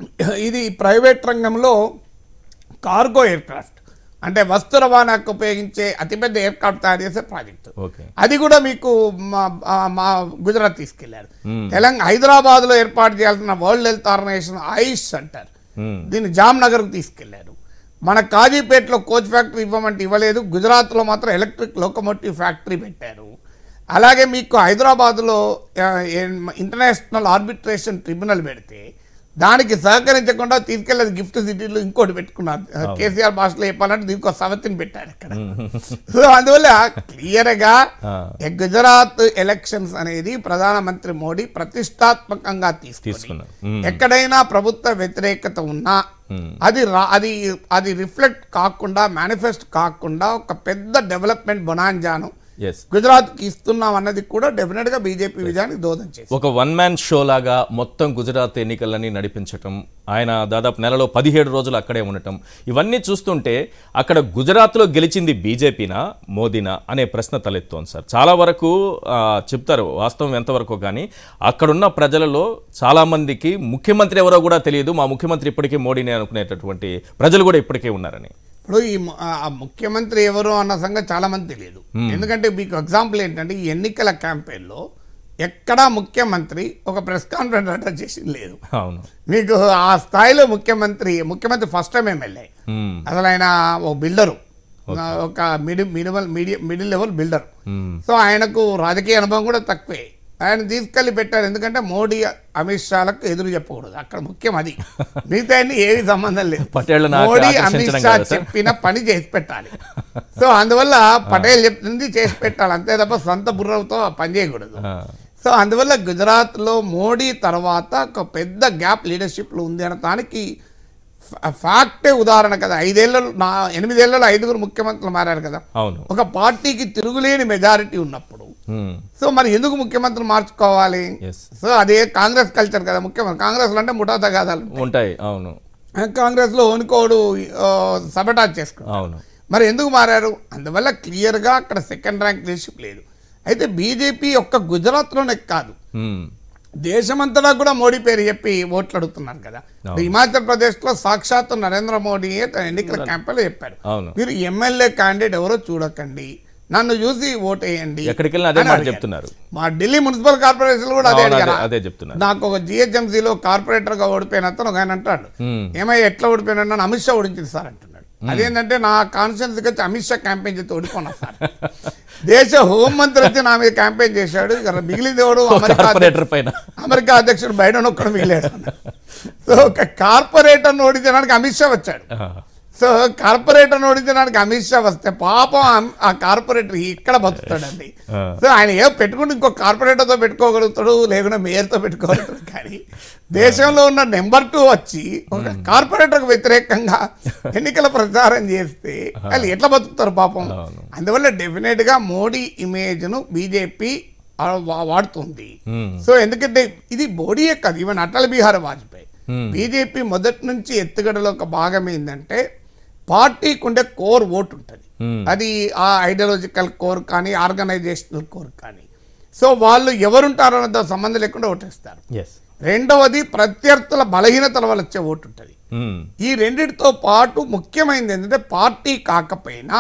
ఇది ప్రైవేట్ రంగంలో కార్గో ఎయిర్ క్రాఫ్ట్ అంటే వస్తు రవాణాకు ఉపయోగించే అతిపెద్ద ఎయిర్ క్రాఫ్ట్ తయారు చేసే ప్రాజెక్టు ఓకే అది కూడా మీకు మా ఆ- మా గుజరాత్ తీసుకెళ్లారు తెలంగాణ హైదరాబాద్ లో ఏర్పాటు చేయాల్సిన World Health Organisation AYUSH centre మ్మ్. దీన్ని జామ్నగర్కు తీసుకెళ్లారు మన కాజీపేటలో కోచ్ ఫ్యాక్టరీ ఇవ్వమంటే ఇవ్వలేదు గుజరాత్లో మాత్రం ఎలక్ట్రిక్ లోకమోటివ్ ఫ్యాక్టరీ పెట్టారు అలాగే మీకు హైదరాబాద్లో ఆ, ఏ- ఇంటర్నేషనల్ ఆర్బిట్రేషన్ ట్రిబ్యునల్ పెడితే దానికి సహకరించకుండా తీసుకెళ్ళేది గిఫ్ట్ సిటీలో ఇంకోటి పెట్టుకున్నారు కేసీఆర్ భాషలో చెప్పాలంటే దీనికి ఒక సవతిని పెట్టారు ఇక్కడ సో అందువల్ల క్లియర్గా ఆ. ఈ గుజరాత్ ఎలక్షన్స్ అనేది ప్రధానమంత్రి మోడీ ప్రతిష్టాత్మకంగా తీసుకుని తీసుకున్నారు మ్మ్. ఎక్కడైనా ప్రభుత్వ వ్యతిరేకత ఉన్నా అది రా అది అది రిఫ్లెక్ట్ కాకుండా మేనిఫెస్ట్ కాకుండా ఒక పెద్ద డెవలప్మెంట్ బొనాంజాను ఎస్ గుజరాత్కి ఇస్తున్నాం అన్నది కూడా డెఫినెట్ గా బీజేపీ విజయానికి దోదం చేసి ఒక వన్ మ్యాన్ షో లాగా మొత్తం గుజరాత్ ఎన్నికలన్నీ నడిపించటం ఆయన దాదాపు నెలలో పదిహేడు రోజులు అక్కడే ఉండటం ఇవన్నీ చూస్తుంటే అక్కడ గుజరాత్లో గెలిచింది బీజేపీనా మోదీనా అనే ప్రశ్న తలెత్తోంది సార్ చాలా వరకు ఆ, చెప్తారు వాస్తవం ఎంతవరకు కానీ అక్కడున్న ప్రజలలో చాలామందికి ముఖ్యమంత్రి ఎవరో కూడా తెలియదు మా ముఖ్యమంత్రి ఇప్పటికీ మోడీనే అనుకునేటటువంటి ప్రజలు కూడా ఇప్పటికే ఉన్నారని ఇప్పుడు ఈ ము- ఆ- ఆ ముఖ్యమంత్రి ఎవరు అన్న సంగతి చాలా మంది తెలియదు ఎందుకంటే మీకు ఎగ్జాంపుల్ ఏంటంటే ఈ ఎన్నికల క్యాంపెయిన్లో ఎక్కడా ముఖ్యమంత్రి ఒక ప్రెస్ కాన్ఫరెన్స్ అటెండ్ చేసింది లేదు అవును మీకు ఆ స్థాయిలో ముఖ్యమంత్రి ముఖ్యమంత్రి ఫస్ట్ టైం ఎమ్మెల్యే మ్మ్. అసలు ఆయన ఓ బిల్డరు ఒక mid minimal medium middle level builder మ్మ్. సో ఆయనకు రాజకీయ అనుభవం కూడా తక్కువే ఆయన తీసుకెళ్లి పెట్టారు ఎందుకంటే మోడీ అమిత్ షాలకు ఎదురు చెప్పకూడదు అక్కడ ముఖ్యం అది మిగతా అన్ని ఏది సంబంధం లేదు పటేళ్లను ఆక- మోడీ అమిత్ ఆకర్షించడం షా కదా సార్? చెప్పిన పని చేసి పెట్టాలి సో అందువల్ల పటేల్ చెప్తుంది చేసి పెట్టాలి అంతే తప్ప సొంత బుర్రతో పని చేయకూడదు ఆ, సో అందువల్ల గుజరాత్లో మోడీ తర్వాత ఒక పెద్ద గ్యాప్ లీడర్షిప్లో ఉంది అనటానికి ఫ- ఫ్యాక్టే ఉదాహరణ కదా ఐదేళ్లలో నా ఎనిమిదేళ్లలో ఐదుగురు ముఖ్యమంత్రులు మారారు కదా అవును ఒక పార్టీకి తిరుగులేని మెజారిటీ ఉన్నప్పుడు మ్మ్. సో మరి ఎందుకు ముఖ్యమంత్రులు మార్చుకోవాలి Yes. సో అదే కాంగ్రెస్ కల్చర్ కదా ముఖ్యమంత్రి కాంగ్రెస్లో అంటే ముఠా తగాదాలు ఉంటాయి అవును కాంగ్రెస్లో ఓనుకోడు సబటాజ్ చేసుకుంటారు అవును మరి ఎందుకు మారారు అందువల్ల క్లియర్గా అక్కడ సెకండ్ ర్యాంక్ లీడర్షిప్ లేదు అయితే బీజేపీ ఒక్క గుజరాత్లోనే కాదు మ్మ్. దేశమంతటా కూడా మోడీ పేరు చెప్పి ఓట్లు అడుగుతున్నారు కదా ఇప్పుడు హిమాచల్ ప్రదేశ్లో సాక్షాత్తు నరేంద్ర మోడీయే తన ఎన్నికల క్యాంపెయిన్లో చెప్పారు అవును మీరు ఎమ్మెల్యే క్యాండిడేట్ ఎవరో చూడకండి నన్ను చూసి ఓటేయండి ఎక్కడికి వెళ్ళినా అదే అని మాట అడిగారు. చెప్తున్నారు మా ఢిల్లీ మున్సిపల్ కార్పొరేషన్ కూడా అదే అవును, అడిగారు అదే- అదే చెప్తున్నారు నాకు ఒక జిహెచ్ఎంసీలో కార్పొరేటర్ గా ఓడిపోయిన అతను ఒక ఆయన అంటాడు మ్మ్. ఏమయ్య ఎట్లా ఓడిపోయినా నన్ను అమిత్ షా ఓడించింది సార్ అంటున్నాడు అదేంటంటే నా కాన్స్టిట్యూన్సీకి వచ్చి అమిత్ షా క్యాంపెయిన్ చేసి ఓడిపోయినా సార్ దేశ హోంమంత్రి వచ్చి నా మీద క్యాంపెయిన్ చేశాడు ఇక మిగిలింది ఎవడు అమెరికా కార్పొరేటర్ పైన అమెరికా అధ్యక్షుడు బైడెన్ ఒక్కడు మిగిలాడు సో ఒక కార్పొరేటర్ ఓడించడానికి అమిత్ షా వచ్చాడు ఆ, సో కార్పొరేటర్ ఓడించడానికి అమిత్ షా వస్తే పాపం ఆ- ఆ కార్పొరేటర్ ఇక్కడ బతుకుతాడండి ఆ. సో ఆయన ఏ పెట్టుకుంటే ఇంకో కార్పొరేటర్తో పెట్టుకోగలుగుతాడు లేకుండా మేయర్తో పెట్టుకోగలుగుతాడు కానీ దేశంలో ఉన్న నెంబర్ టూ వచ్చి ఒక కార్పొరేటర్కు వ్యతిరేకంగా ఎన్నికల ప్రచారం చేస్తే వాళ్ళు ఎట్లా బతుకుతారు పాపం అవును. అందువల్ల డెఫినెట్ గా మోడీ ఇమేజ్ ను బీజేపీ వాడుతుంది మ్మ్. సో ఎందుకంటే ఇది మోడీయే కాదు even Atal Bihari Vajpayee Hmm. BJP మొదటి నుంచి ఎత్తుగడలో ఒక భాగం ఏంటంటే పార్టీకి ఉండే కోర్ ఓటు ఉంటుంది Hmm. అది ఆ ఐడియాలజికల్ కోర్ కానీ ఆర్గనైజేషనల్ కోర్ కానీ సో వాళ్ళు ఎవరుంటారో అన్నదో సంబంధం లేకుండా ఓటేస్తారు ఎస్ రెండవది ప్రత్యర్థుల బలహీనతల వల్ల వచ్చే ఓటు ఉంటుంది మ్మ్. ఈ రెండిటితో పాటు ముఖ్యమైనది ఏంటంటే పార్టీ కాకపోయినా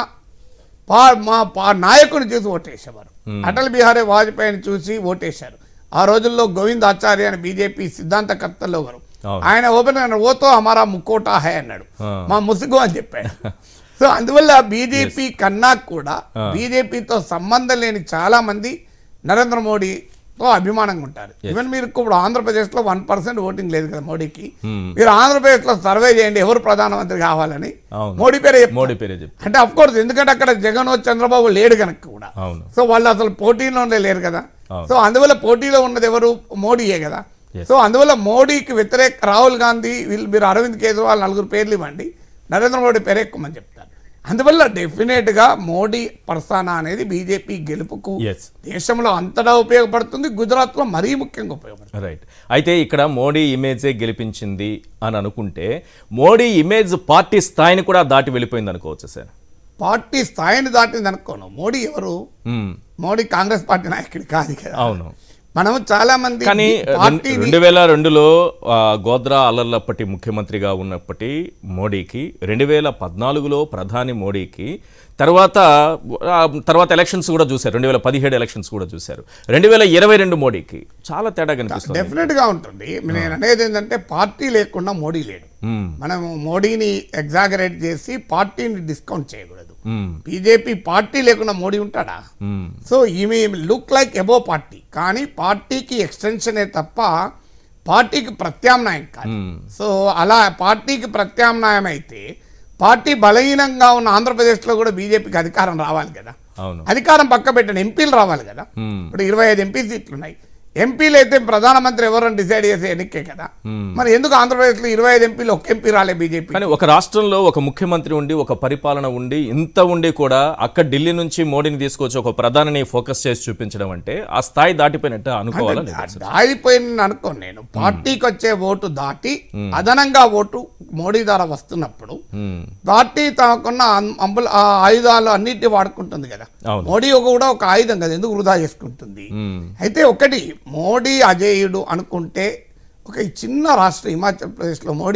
పా మా పా నాయకుని చూసి ఓటేసేవారు అటల్ బిహారీ వాజ్పేయిని చూసి ఓటేశారు ఆ రోజుల్లో గోవింద్ ఆచార్య అని బీజేపీ సిద్ధాంతకర్తల్లో ఒకరు అవును. ఆయన ఓపెన్ ఆయన ఓతో అమారా ముక్కోటా హై అన్నాడు ఆ. మా ముసుగు అని చెప్పాడు సో అందువల్ల బీజేపీ కన్నా కూడా బీజేపీతో సంబంధం లేని చాలా మంది నరేంద్ర మోడీతో అభిమానంగా ఉంటారు ఈవెన్ మీరు ఇప్పుడు ఆంధ్రప్రదేశ్లో వన్ పర్సెంట్ ఓటింగ్ లేదు కదా మోడీకి Hmm. మీరు ఆంధ్రప్రదేశ్లో సర్వే చేయండి ఎవరు ప్రధానమంత్రి కావాలని అవును. మోడీ పేరే చెప్తారు. మోడీ పేరే చెప్పు అంటే అఫ్ కోర్స్ ఎందుకంటే అక్కడ జగన్ చంద్రబాబు లేడు కనుక కూడా అవును సో వాళ్ళు అసలు పోటీలోనే లేరు కదా అవును. సో అందువల్ల పోటీలో ఉన్నది ఎవరు మోడీయే కదా Yes. సో అందువల్ల మోడీకి వ్యతిరేక రాహుల్ గాంధీ వీళ్ళు మీరు అరవింద్ కేజ్రీవాల్ నలుగురు పేర్లు ఇవ్వండి నరేంద్ర మోడీ పేరే ఎక్కువమని చెప్తారు అందువల్ల డెఫినెట్ గా మోడీ పర్సానా అనేది బీజేపీ గెలుపుకు ఎస్ దేశంలో అంతటా ఉపయోగపడుతుంది గుజరాత్ లో మరీ ముఖ్యంగా ఉపయోగపడుతుంది రైట్ అయితే ఇక్కడ మోడీ ఇమేజే గెలిపించింది అని అనుకుంటే మోడీ ఇమేజ్ పార్టీ స్థాయిని కూడా దాటి వెళ్ళిపోయింది అనుకోవచ్చు సార్ పార్టీ స్థాయిని దాటింది అనుకోను మోడీ ఎవరు మ్మ్. మోడీ కాంగ్రెస్ పార్టీ నాయకుడు కాదు కదా అవును మనము చాలా మంది కానీ పార్టీని రెండు వేల రెండులో ఆ, గోద్రా అల్లర్లప్పటి ముఖ్యమంత్రిగా ఉన్నప్పటి మోడీకి రెండు వేల పద్నాలుగులో ప్రధాని మోడీకి తర్వాత ఆ, తర్వాత ఎలక్షన్స్ కూడా చూశారు రెండు వేల పదిహేడు ఎలక్షన్స్ కూడా చూశారు రెండు వేల ఇరవై రెండు మోడీకి చాలా తేడా కనిపిస్తుంది డెఫినెట్ గా ఉంటుంది నేను అనేది ఏంటంటే పార్టీ లేకుండా మోడీ లేడు మ్మ్. మనము మోడీని ఎగ్జాగరేట్ చేసి పార్టీని డిస్కౌంట్ చేయకూడదు మ్మ్. బీజేపీ పార్టీ లేకుండా మోడీ ఉంటాడా మ్మ్. సో ఈమె లుక్ లైక్ ఎబో పార్టీ కానీ పార్టీకి ఎక్స్టెన్షనే తప్ప పార్టీకి ప్రత్యామ్నాయం కాదు మ్మ్. సో అలా పార్టీకి ప్రత్యామ్నాయం అయితే పార్టీ బలహీనంగా ఉన్న ఆంధ్రప్రదేశ్లో కూడా బీజేపీకి అధికారం రావాలి కదా అవును అధికారం పక్క పెట్టిన ఎంపీలు రావాలి కదా మ్మ్. ఇప్పుడు ఇరవై ఐదు ఎంపీ సీట్లు ఉన్నాయి ఎంపీలు అయితే ప్రధానమంత్రి ఎవరని డిసైడ్ చేసే ఎన్నికే కదా మరి ఎందుకు ఆంధ్రప్రదేశ్లో ఇరవై ఐదు ఎంపీలు ఒక్క ఎంపీ రాలే బీజేపీ కానీ ఒక రాష్ట్రంలో ఒక ముఖ్యమంత్రి ఉండి ఒక పరిపాలన ఉండి ఇంత ఉండి కూడా అక్కడ ఢిల్లీ నుంచి మోడీని తీసుకొచ్చి ఒక ప్రధానిని ఫోకస్ చేసి చూపించడం అంటే ఆ స్థాయి దాటిపోయినట్టు అనుకోవాలా లేదా? దాడిపోయింది అనుకోను నేను పార్టీకి వచ్చే ఓటు దాటి అదనంగా ఓటు మోడీ ద్వారా వస్తున్నప్పుడు మ్మ్. పార్టీ తమకున్న అం- అంబుల ఆ ఆయుధాలు అన్నిటిని వాడుకుంటుంది కదా అవును. మోడీ ఒక కూడా ఒక ఆయుధం కదా ఎందుకు వృధా చేసుకుంటుంది మ్మ్. అయితే ఒకటి మోడీ అజేయుడు అనుకుంటే ఒక ఈ చిన్న రాష్ట్రం హిమాచల్ ప్రదేశ్లో మోడీ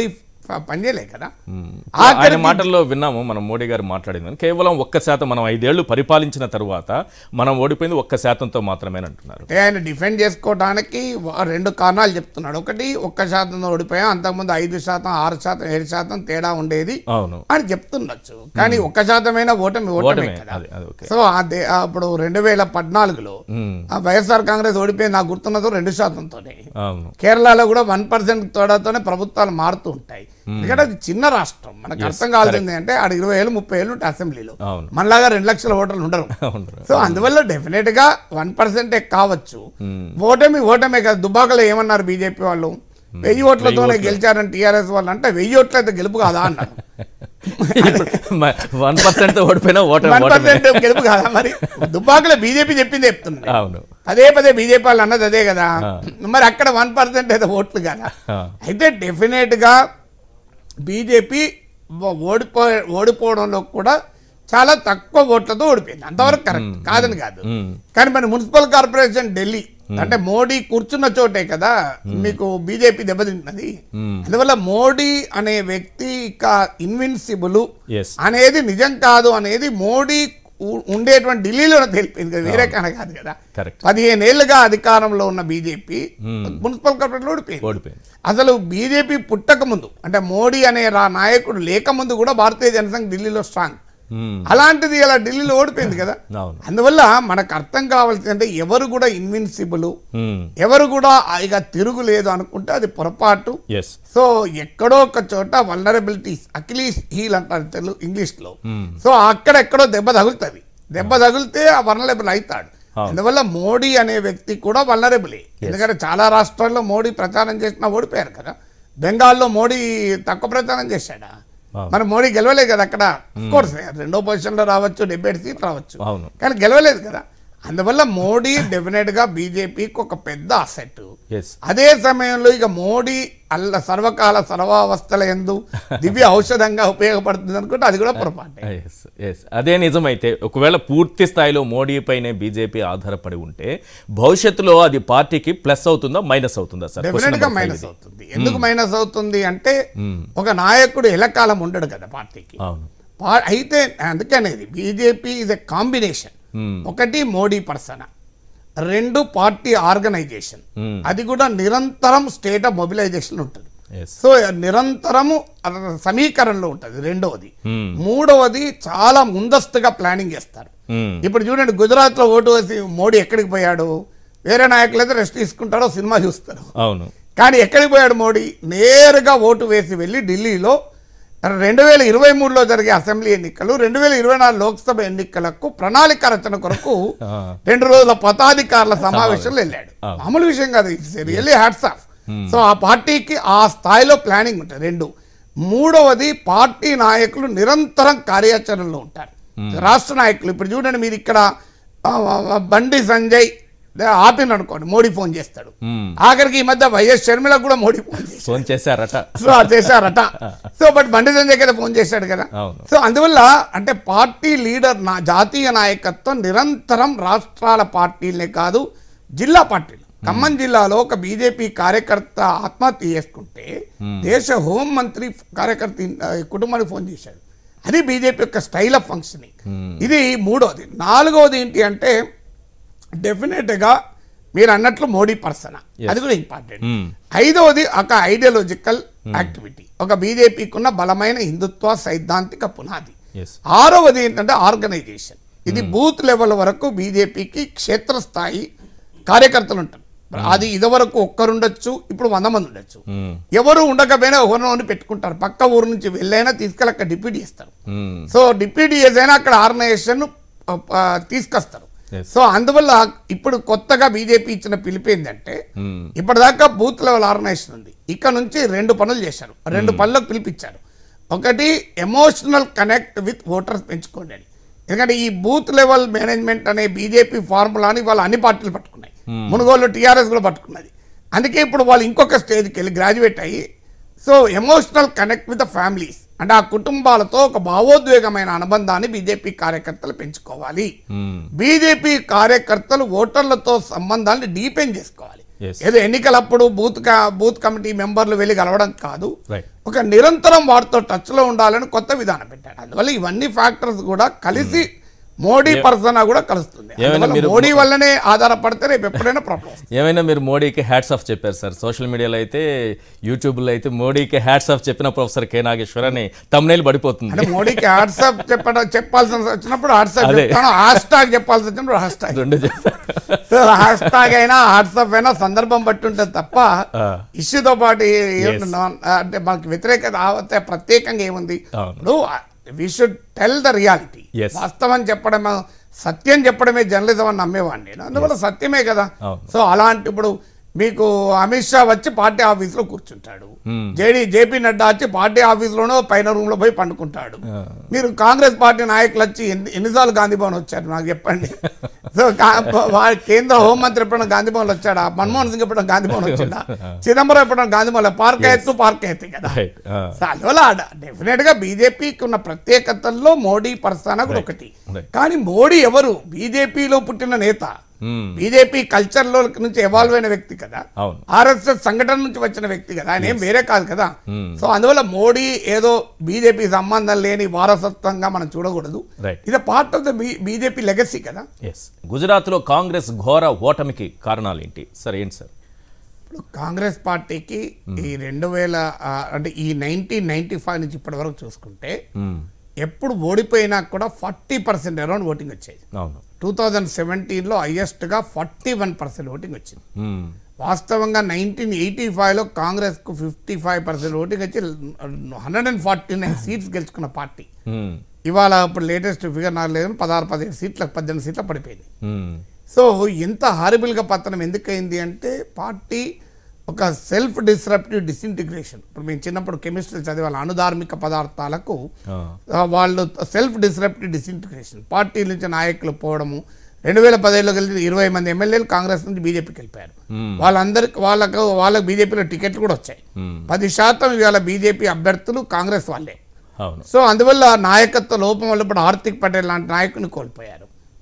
ప- పనిచేయలే కదా మ్మ్. ఆఖరికి- ఆయన మాటల్లో విన్నాము మనం మోడీ గారు మాట్లాడింది కానీ కేవలం ఒక్క శాతం మనం ఐదేళ్లు పరిపాలించిన తరువాత మనం ఓడిపోయింది ఒక్క శాతంతో మాత్రమే అంటున్నారు అంటే ఆయన డిఫెండ్ చేసుకోవడానికి వ- రెండు కారణాలు చెప్తున్నాడు ఒకటి ఒక్క శాతం ఓడిపోయాం అంతకుముందు ఐదు శాతం ఆరు శాతం ఏడు శాతం తేడా ఉండేది అవును అని చెప్తుండొచ్చు కానీ ఒక్క శాతమైనా ఓటమి ఓటమే ఓటమే కదా అది అది ఓకే సో అదే అప్పుడు రెండు వేల పద్నాలుగులో మ్మ్. ఆ వైఎస్ఆర్ కాంగ్రెస్ ఓడిపోయి నాకు గుర్తున్నదో రెండు శాతంతోనే అవును కేరళలో కూడా వన్ పర్సెంట్ తోడాతోనే ప్రభుత్వాలు మారుతూ ఉంటాయి ఎందుకంటే అది చిన్న రాష్ట్రం మనకు అర్థం కావాల్సింది అంటే ఆడ ఇరవై ఏళ్ళు ముప్పై ఏళ్ళు ఉంటాయి అసెంబ్లీలో అవును మనలాగా రెండు లక్షల ఓటర్లు ఉండరు అవును సో అందువల్ల డెఫినెట్ గా వన్ పర్సెంటే కావచ్చు మ్మ్. ఓటమి ఓటమే కదా దుబాకలో ఏమన్నారు బీజేపీ వాళ్ళు వెయ్యి ఓట్లతోనే గెలిచారని టీఆర్ఎస్ వాళ్ళు అంటే వెయ్యి ఓట్లు అయితే గెలుపు కాదా అన్నారు వన్ పర్సెంట్ ఓడిపోయినా ఓటమి వన్ ఓటమి పర్సెంట్ గెలుపు కాదా మరి దుబ్బాకలో బీజేపీ చెప్పింది చెప్తుంది అవును పదే పదే బీజేపీ వాళ్ళు అన్నది అదే కదా మరి అక్కడ వన్ పర్సెంట్ అయితే ఓట్లు కదా ఆ. అయితే డెఫినెట్ గా బీజేపీ ఓడిపో ఓడిపోవడంలో కూడా చాలా తక్కువ ఓట్లతో ఓడిపోయింది అంతవరకు కరెక్ట్ కాదని కాదు మ్మ్. కానీ మన మున్సిపల్ కార్పొరేషన్ ఢిల్లీ అంటే మోడీ కూర్చున్న చోటే కదా మీకు బీజేపీ దెబ్బతింటున్నది మ్మ్. అందువల్ల మోడీ అనే వ్యక్తి ఇక ఇన్విన్సిబుల్ ఎస్ అనేది నిజం కాదు అనేది మోడీ ఉ- ఉండేటువంటి ఢిల్లీలోనే తెలిపింది కదా వేరే కాన కాదు కదా కరెక్ట్ పదిహేను ఏళ్ళుగా అధికారంలో ఉన్న బీజేపీ మున్సిపల్ కార్పొరేషన్ ఓడిపోయింది ఓడిపోయింది అసలు బీజేపీ పుట్టక ముందు అంటే మోడీ అనే రా నాయకుడు లేకముందు కూడా భారతీయ జనసంఘ ఢిల్లీలో స్ట్రాంగ్ మ్మ్. అలాంటిది ఇలా ఢిల్లీలో ఓడిపోయింది కదా అవును అందువల్ల మనకు అర్థం కావాల్సింది అంటే ఎవరు కూడా ఇన్విన్సిబుల్ మ్మ్. ఎవరు కూడా ఇక తిరుగులేదు అనుకుంటే అది పొరపాటు ఎస్ సో ఎక్కడో ఒక చోట వల్నరబిలిటీస్ అకిలీస్ హీల్ అంటారు తెలుగు ఇంగ్లీష్లో మ్మ్. సో అక్కడెక్కడో దెబ్బ తగులుతుంది దెబ్బ తగిలితే ఆ వల్నరబుల్ అవుతాడు అవును. అందువల్ల మోడీ అనే వ్యక్తి కూడా వల్నరబులే ఎందుకంటే చాలా రాష్ట్రాల్లో మోడీ ప్రచారం చేసినా ఓడిపోయారు కదా బెంగాల్లో మోడీ తక్కువ ప్రచారం చేశాడా అవును. మరి మోడీ గెలవలేదు కదా అక్కడ కోర్స్ రెండో పొజిషన్లో రావచ్చు డెబ్బై సీట్ రావచ్చు అవును కానీ గెలవలేదు కదా అందువల్ల మోడీ డెఫినెట్ గా బీజేపీకి ఒక పెద్ద అసెట్ ఎస్ అదే సమయంలో ఇక మోడీ అల్ల సర్వకాల సర్వావస్థల ఎందు దివ్య ఔషధంగా ఉపయోగపడుతుంది అనుకుంటే అది కూడా పొరపాటే ఎస్ ఎస్ అదే నిజమైతే ఒకవేళ పూర్తి స్థాయిలో మోడీ పైనే బీజేపీ ఆధారపడి ఉంటే భవిష్యత్తులో అది పార్టీకి ప్లస్ అవుతుందా మైనస్ అవుతుందా సార్ డెఫినెట్ గా మైనస్ అవుతుంది ఎందుకు మైనస్ అవుతుంది అంటే ఒక నాయకుడు ఎలకాలం ఉండడు కదా పార్టీకి అవును పా- అయితే అందుకనేది బీజేపీ ఇస్ ఎ కాంబినేషన్ ఒకటి మోడీ పర్సన్ రెండు పార్టీ ఆర్గనైజేషన్ Hmm. అది కూడా నిరంతరం స్టేట్ ఆఫ్ మొబిలైజేషన్ ఉంటుంది ఎస్ సో నిరంతరము అర- సమీకరణలో ఉంటుంది రెండవది Hmm. మూడవది చాలా ముందస్తుగా ప్లానింగ్ చేస్తారు ఇప్పుడు చూడండి గుజరాత్లో ఓటు వేసి మోడీ ఎక్కడికి పోయాడు వేరే నాయకులు అయితే రెస్ట్ తీసుకుంటారో సినిమా చూస్తారు అవును కానీ ఎక్కడికి పోయాడు మోడీ నేరుగా ఓటు వేసి వెళ్ళి ఢిల్లీలో రెండు వేల ఇరవై మూడులో జరిగే అసెంబ్లీ ఎన్నికలు రెండు వేల ఇరవై నాలుగు లోక్సభ ఎన్నికలకు ప్రణాళిక రచన కొరకు ఆ, రెండు రోజుల పతాధికారుల సమావేశంలో వెళ్ళాడు ఆ. మామూలు విషయం కాదు it's really hats off so ఆ పార్టీకి ఆ స్థాయిలో ప్లానింగ్ ఉంటుంది రెండు మూడవది పార్టీ నాయకులు నిరంతరం కార్యాచరణలో ఉంటారు రాష్ట్ర నాయకులు ఇప్పుడు చూడండి మీరు ఇక్కడ ఆ, ఆ, బండి సంజయ్ ఆపిన అనుకోండి మోడీ ఫోన్ చేస్తాడు మ్మ్. ఆఖరికి ఈ మధ్య వైఎస్ షర్మిలకు కూడా మోడీ ఫోన్ చేశాడు ఫోన్ చేశారట సో అది చేశారట సో బట్ బండి సంజయ్ కదా ఫోన్ చేశాడు కదా అవును సో అందువల్ల అంటే పార్టీ లీడర్ నా జాతీయ నాయకత్వం నిరంతరం రాష్ట్రాల పార్టీలనే కాదు జిల్లా పార్టీలు ఖమ్మం జిల్లాలో ఒక బీజేపీ కార్యకర్త ఆత్మహత్య చేసుకుంటే దేశ హోం మంత్రి కార్యకర్త ఇన్- ఆ, కుటుంబానికి ఫోన్ చేశాడు అది బీజేపీ యొక్క స్టైల్ ఆఫ్ ఫంక్షనింగ్ ఇది మూడోది నాలుగవది ఏంటి అంటే డెఫినెట్గా మీరు అన్నట్లు మోడీ పర్సన్ అది కూడా ఇంపార్టెంట్ మ్మ్. ఐదవది ఒక ఐడియాలజికల్ యాక్టివిటీ ఒక బీజేపీకి ఉన్న బలమైన హిందుత్వ సైద్ధాంతిక పునాది ఎస్ ఆరవది ఏంటంటే ఆర్గనైజేషన్ ఇది బూత్ లెవెల్ వరకు బీజేపీకి క్షేత్రస్థాయి కార్యకర్తలు ఉంటారు అది ఇదివరకు ఒక్కరుండొచ్చు ఇప్పుడు వంద మంది ఉండొచ్చు మ్మ్. ఎవరు ఉండకపోయినా ఎవరినో పెట్టుకుంటారు పక్క ఊరు నుంచి వెళ్ళైనా తీసుకెళ్ళి అక్కడ డిప్యూటీ చేస్తారు మ్మ్. సో డిప్యూటీ చేసైనా అక్కడ ఆర్గనైజేషన్ తీసుకొస్తారు Yes. సో అందువల్ల ఇప్పుడు కొత్తగా బీజేపీ ఇచ్చిన పిలుపు ఏంటంటే మ్మ్. ఇప్పటిదాకా బూత్ లెవెల్ ఆర్గనైజేషన్ ఉంది ఇక్కడ నుంచి రెండు పనులు చేశారు రెండు పనులకు పిలిపించారు ఒకటి ఎమోషనల్ కనెక్ట్ విత్ ఓటర్స్ పెంచుకోండి అని ఎందుకంటే ఈ బూత్ లెవెల్ మేనేజ్మెంట్ అనే బీజేపీ ఫార్ములాని వాళ్ళు అన్ని పార్టీలు పట్టుకున్నాయి మునుగోలు టీఆర్ఎస్ కూడా పట్టుకున్నది అందుకే ఇప్పుడు వాళ్ళు ఇంకొక స్టేజ్కి వెళ్ళి గ్రాడ్యుయేట్ అయ్యి so emotional connect with the families అంటే ఆ కుటుంబాలతో ఒక భావోద్వేగమైన అనుబంధాన్ని బీజేపీ కార్యకర్తలు పెంచుకోవాలి మ్మ్. బీజేపీ కార్యకర్తలు ఓటర్లతో సంబంధాన్ని డీపెన్ చేసుకోవాలి Yes. ఏదో ఎన్నికలప్పుడు బూత్ క- బూత్ కమిటీ మెంబర్లు వెళ్ళి కలవడం కాదు రైట్ ఒక నిరంతరం వాటితో టచ్లో ఉండాలని కొత్త విధానం పెట్టాడు అందువల్ల ఇవన్నీ ఫ్యాక్టర్స్ కూడా కలిసి మోడీ పర్సన్ కూడా కలుస్తుంది ఏమైనా అందువల్ల మీరు- మోడీ వల్లనే ఆధారపడితే రేపు ఎప్పుడైనా ప్రాబ్లం ఏమైనా మీరు మోడీకి హ్యాట్స్ ఆఫ్ చెప్పారు సార్ సోషల్ మీడియాలో అయితే యూట్యూబ్లో అయితే మోడీకి హ్యాట్స్ ఆఫ్ చెప్పిన ప్రొఫెసర్ కే నాగేశ్వర్ అని తమ్నైల్ పడిపోతుంది అంటే మోడీకి వాట్సాప్ చెప్పడం చెప్పాల్సి వచ్చినప్పుడు వాట్సాప్ అదే. చెప్తాను హ్యాష్ ట్యాగ్ చెప్పాల్సి వచ్చినప్పుడు హ్యాష్ ట్యాగ్ రెండు చెప్పారు హ్యాష్ ట్యాగ్ అయినా వాట్సాప్ అయినా సందర్భం బట్టి ఉంటుంది తప్ప ఆ. ఇష్యూతో పాటు ఏ- ఏముంటుంది? అంటే మనకి వ్యతిరేకత ఆవతే ప్రత్యేకంగా ఏముంది అవును. ఇప్పుడు we should tell the reality Yes. వాస్తవం చెప్పడం సత్యం చెప్పడమే జర్నలిజం అని నమ్మేవాడిని నేను అందువల్ల సత్యమే కదా అవును. సో అలాంటి ఇప్పుడు మీకు అమిత్ షా వచ్చి పార్టీ ఆఫీస్లో కూర్చుంటాడు Hmm. జేడీ జేపీ నడ్డా వచ్చి పార్టీ ఆఫీస్లోనో పైన రూమ్లో పోయి పండుకుంటాడు ఆ. మీరు కాంగ్రెస్ పార్టీ నాయకులు వచ్చి ఎన్ని ఎన్నిసార్లు గాంధీ భవన్ వచ్చారు నాకు చెప్పండి సో కా- వా- కేంద్ర హోంమంత్రి ఎప్పుడైనా గాంధీ భవన్ వచ్చాడా మన్మోహన్ సింగ్ ఎప్పుడైనా గాంధీ భవన్ వచ్చాడా చిదంబరం ఎప్పుడైనా గాంధీ భవన్ పార్క్ ఎత్తు పార్క్ ఎత్తు కదా రైట్ సో అందువల్ల డెఫినెట్ గా బీజేపీకి ఉన్న ప్రత్యేకతల్లో మోడీ పర్సన్ కూడా ఒకటి Right. కానీ మోడీ ఎవరు బీజేపీలో పుట్టిన నేత బీజేపీ కల్చర్ లో నుంచి ఎవాల్వ్ అయిన వ్యక్తి కదా అవును ఆర్ఎస్ఎస్ సంఘటన నుంచి వచ్చిన వ్యక్తి కదా ఆయన ఏం వేరే కాదు కదా Hmm. సో అందువల్ల మోడీ ఏదో బీజేపీ సంబంధం లేని వారసత్వంగా మనం చూడకూడదు Right. ఇది part of the BJP legacy కదా ఎస్ గుజరాత్లో కాంగ్రెస్ ఘోర ఓటమికి కారణాలు ఏంటి సార్ ఏంటి సార్ ఇప్పుడు కాంగ్రెస్ పార్టీకి ఈ రెండు వేల ఆ, అంటే ఈ నైన్టీన్ నైన్టీ ఫైవ్ నుంచి ఇప్పటి వరకు చూసుకుంటే మ్మ్. ఎప్పుడు ఓడిపోయినా కూడా ఫార్టీ పర్సెంట్ అరౌండ్ ఓటింగ్ వచ్చేది అవును టూ థౌజండ్ సెవెంటీన్లో హైయెస్ట్గా ఫార్టీ వన్ పర్సెంట్ ఓటింగ్ వచ్చింది మ్మ్. వాస్తవంగా నైన్టీన్ ఎయిటీ ఫైవ్లో కాంగ్రెస్కు ఫిఫ్టీ ఫైవ్ పర్సెంట్ ఓటింగ్ వచ్చి hundred and forty nine seats గెలుచుకున్న పార్టీ మ్మ్. ఇవాళ ఇప్పుడు లేటెస్ట్ ఫిగర్ నాకు లేదు పదహారు పదిహేడు సీట్లకు పద్దెనిమిది సీట్ల పడిపోయింది మ్మ్. సో ఎంత హారిబుల్గా పతనం ఎందుకైంది అంటే పార్టీ ఒక సెల్ఫ్ డిస్రప్టివ్ డిసింటిగ్రేషన్ ఇప్పుడు మేము చిన్నప్పుడు కెమిస్ట్రీ చదివాలి అణుధార్మిక పదార్థాలకు ఆ. ఆ, వాళ్ళు సెల్ఫ్ డిస్రప్టివ్ డిసింటిగ్రేషన్ పార్టీ నుంచి నాయకులు పోవడము రెండు వేల పదిహేడులో కలిసి ఇరవై మంది ఎమ్మెల్యేలు కాంగ్రెస్ నుంచి బీజేపీకి వెళ్ళిపోయారు మ్మ్. వాళ్ళందరికి వాళ్ళకు వాళ్ళకి బీజేపీలో టికెట్లు కూడా వచ్చాయి మ్మ్. పది శాతం ఇవాళ బీజేపీ అభ్యర్థులు కాంగ్రెస్ వాళ్ళే అవును సో అందువల్ల నాయకత్వ లోపం వల్ల ఇప్పుడు హార్దిక్ పటేల్ లాంటి నాయకుని కోల్పోయారు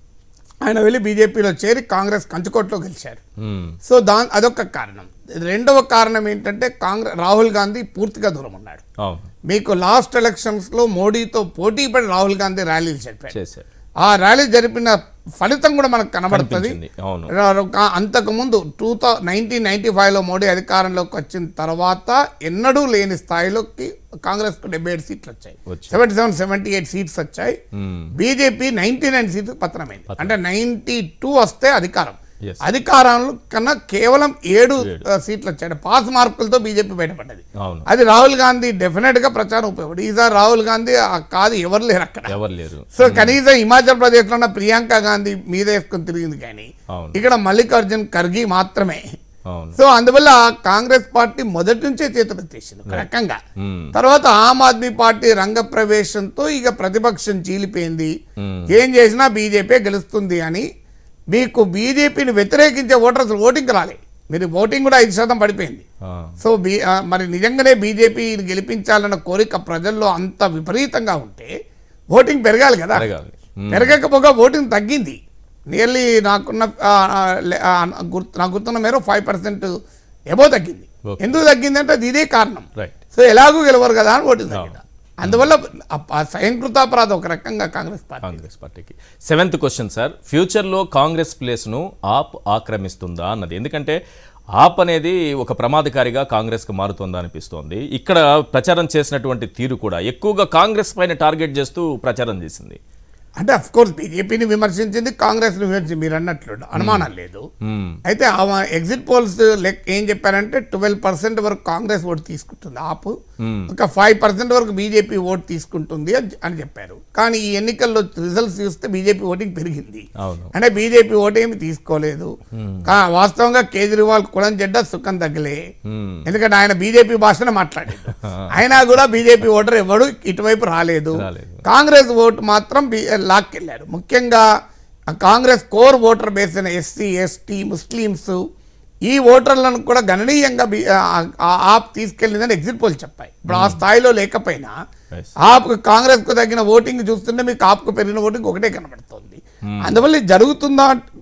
ఆయన వెళ్ళి బీజేపీలో చేరి కాంగ్రెస్ కంచుకోట్లో గెలిచారు మ్మ్. సో దా అదొక కారణం రెండవ కారణం ఏంటంటే కాంగ్రెస్ రాహుల్ గాంధీ పూర్తిగా దూరం ఉన్నాడు అవును మీకు లాస్ట్ ఎలక్షన్స్లో మోడీతో పోటీ పడి రాహుల్ గాంధీ ర్యాలీలు జరిపారు చేశారు ఆ ర్యాలీ జరిపిన ఫలితం కూడా మనకు కనబడుతుంది కనిపించింది. అవును రా- అంతకుముందు టూ థౌ నైన్టీన్ నైన్టీ ఫైవ్లో మోడీ అధికారంలోకి వచ్చిన తర్వాత ఎన్నడూ లేని స్థాయిలోకి కాంగ్రెస్కు డెబ్బై ఏడు సీట్లు వచ్చాయి వచ్చాయి. Seventy seven seventy eight seats వచ్చాయి మ్మ్. బీజేపీ నైన్టీ నైన్ సీట్లు పతనమైంది అంటే నైన్టీ టూ వస్తే అధికారం Yes. అధికారం కన్నా కేవలం ఏడు ఆ, సీట్లు వచ్చాయి పాస్ మార్కులతో బీజేపీ బయటపడ్డది అవును అది రాహుల్ గాంధీ డెఫినెట్ గా ప్రచారం ఉపయోగపడి ఈసారి రాహుల్ గాంధీ ఆ కాదు ఎవరు లేరు అక్కడ ఎవరు లేరు సో కనీసం హిమాచల్ ప్రదేశ్ లో ఉన్న ప్రియాంక గాంధీ మీద వేసుకొని తిరిగింది కానీ అవును ఇక్కడ మల్లికార్జున్ ఖర్గే మాత్రమే అవును సో అందువల్ల కాంగ్రెస్ పార్టీ మొదటి నుంచే చేతులెత్తేసింది ఒక రకంగా మ్మ్. తర్వాత ఆమ్ ఆద్మీ పార్టీ రంగ ప్రవేశంతో ఇక ప్రతిపక్షం చీలిపోయింది మ్మ్. ఏం చేసినా బీజేపీ గెలుస్తుంది అని మీకు బీజేపీని వ్యతిరేకించే ఓటర్స్ ఓటింగ్ రాలే మీరు ఓటింగ్ కూడా ఐదు శాతం పడిపోయింది ఆ. సో బీ ఆ, మరి నిజంగానే బీజేపీని గెలిపించాలన్న కోరిక ప్రజల్లో అంత విపరీతంగా ఉంటే ఓటింగ్ పెరగాలి కదా పెరగాలి. మ్మ్. పెరగకపోగా ఓటింగ్ తగ్గింది నియర్లీ నాకున్న ఆ, ఆ, లే- ఆ, గుర్తు నాకు గుర్తున్న మేర ఫైవ్ పర్సెంట్ ఎబో తగ్గింది Okay. ఎందుకు తగ్గిందంటే అది ఇదే కారణం రైట్ సో ఎలాగూ గెలవరు కదా అని ఓటింగ్ తగ్గింది అందువల్ల ఆ- ఆ స్వయంకృతాపరాధం ఒక రకంగా కాంగ్రెస్ పార్టీ కాంగ్రెస్ పార్టీకి సెవెంత్ క్వశ్చన్ సార్ ఫ్యూచర్లో కాంగ్రెస్ ప్లేస్ను ఆప్ ఆక్రమిస్తుందా అన్నది ఎందుకంటే ఆప్ అనేది ఒక ప్రమాదకారిగా కాంగ్రెస్కు మారుతుందా అనిపిస్తోంది ఇక్కడ ప్రచారం చేసినటువంటి తీరు కూడా ఎక్కువగా కాంగ్రెస్ పైన టార్గెట్ చేస్తూ ప్రచారం చేసింది అంటే అఫ్ కోర్స్ బీజేపీని విమర్శించింది కాంగ్రెస్ విమర్శించింది మీరు అన్నట్లు అనుమానం లేదు మ్మ్. అయితే ఆ ఎగ్జిట్ పోల్స్ లెక్ ఏం చెప్పారంటే ట్వెల్వ్ పర్సెంట్ వరకు కాంగ్రెస్ ఓటు తీసుకుంటుంది ఆపు ఒక ఫైవ్ పర్సెంట్ వరకు బీజేపీ ఓటు తీసుకుంటుంది అని- అని చెప్పారు కానీ ఈ ఎన్నికల్లో రిజల్ట్స్ చూస్తే బీజేపీ ఓటింగ్ పెరిగింది అవును అంటే బీజేపీ ఓటు ఏమి తీసుకోలేదు కా- వాస్తవంగా కేజ్రీవాల్ కులం చెడ్డ సుఖం తగ్గలే మ్మ్. ఎందుకంటే ఆయన బీజేపీ భాషను మాట్లాడాడు అయినా కూడా బీజేపీ ఓటర్ ఎవడు ఇటువైపు రాలేదు రాలేదు. కాంగ్రెస్ ఓటు మాత్రం బి- లాక్కెళ్ళారు ముఖ్యంగా ఆ కాంగ్రెస్ కోర్ ఓటర్ బేస్ అయిన ఎస్సీ ఎస్టీ ముస్లిమ్స్ ఈ ఓటర్లను కూడా గణనీయంగా బి- ఆ- ఆ- ఆప్ తీసుకెళ్ళిందని ఎగ్జిట్ పోల్ చెప్పాయి ఇప్పుడు ఆ స్థాయిలో లేకపోయినా Yes. ఆప్ కాంగ్రెస్ కు తగిన ఓటింగ్ చూస్తుంటే మీకు ఆప్కు పెరిగిన ఓటింగ్ ఒకటే కనబడుతోంది అందువల్ల ఇది జరుగుతుందా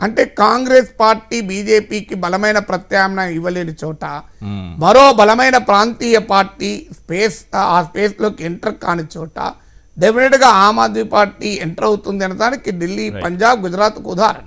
అంటే కాంగ్రెస్ పార్టీ బీజేపీకి బలమైన ప్రత్యామ్నాయం ఇవ్వలేని చోట మ్మ్. మరో బలమైన ప్రాంతీయ పార్టీ స్పేస్ ఆ స్పేస్లోకి ఎంటర్ కాని చోట డెఫినెట్గా ఆమ్ ఆద్మీ పార్టీ ఎంటర్ అవుతుంది అనడానికి ఢిల్లీ పంజాబ్ గుజరాత్కు ఉదాహరణ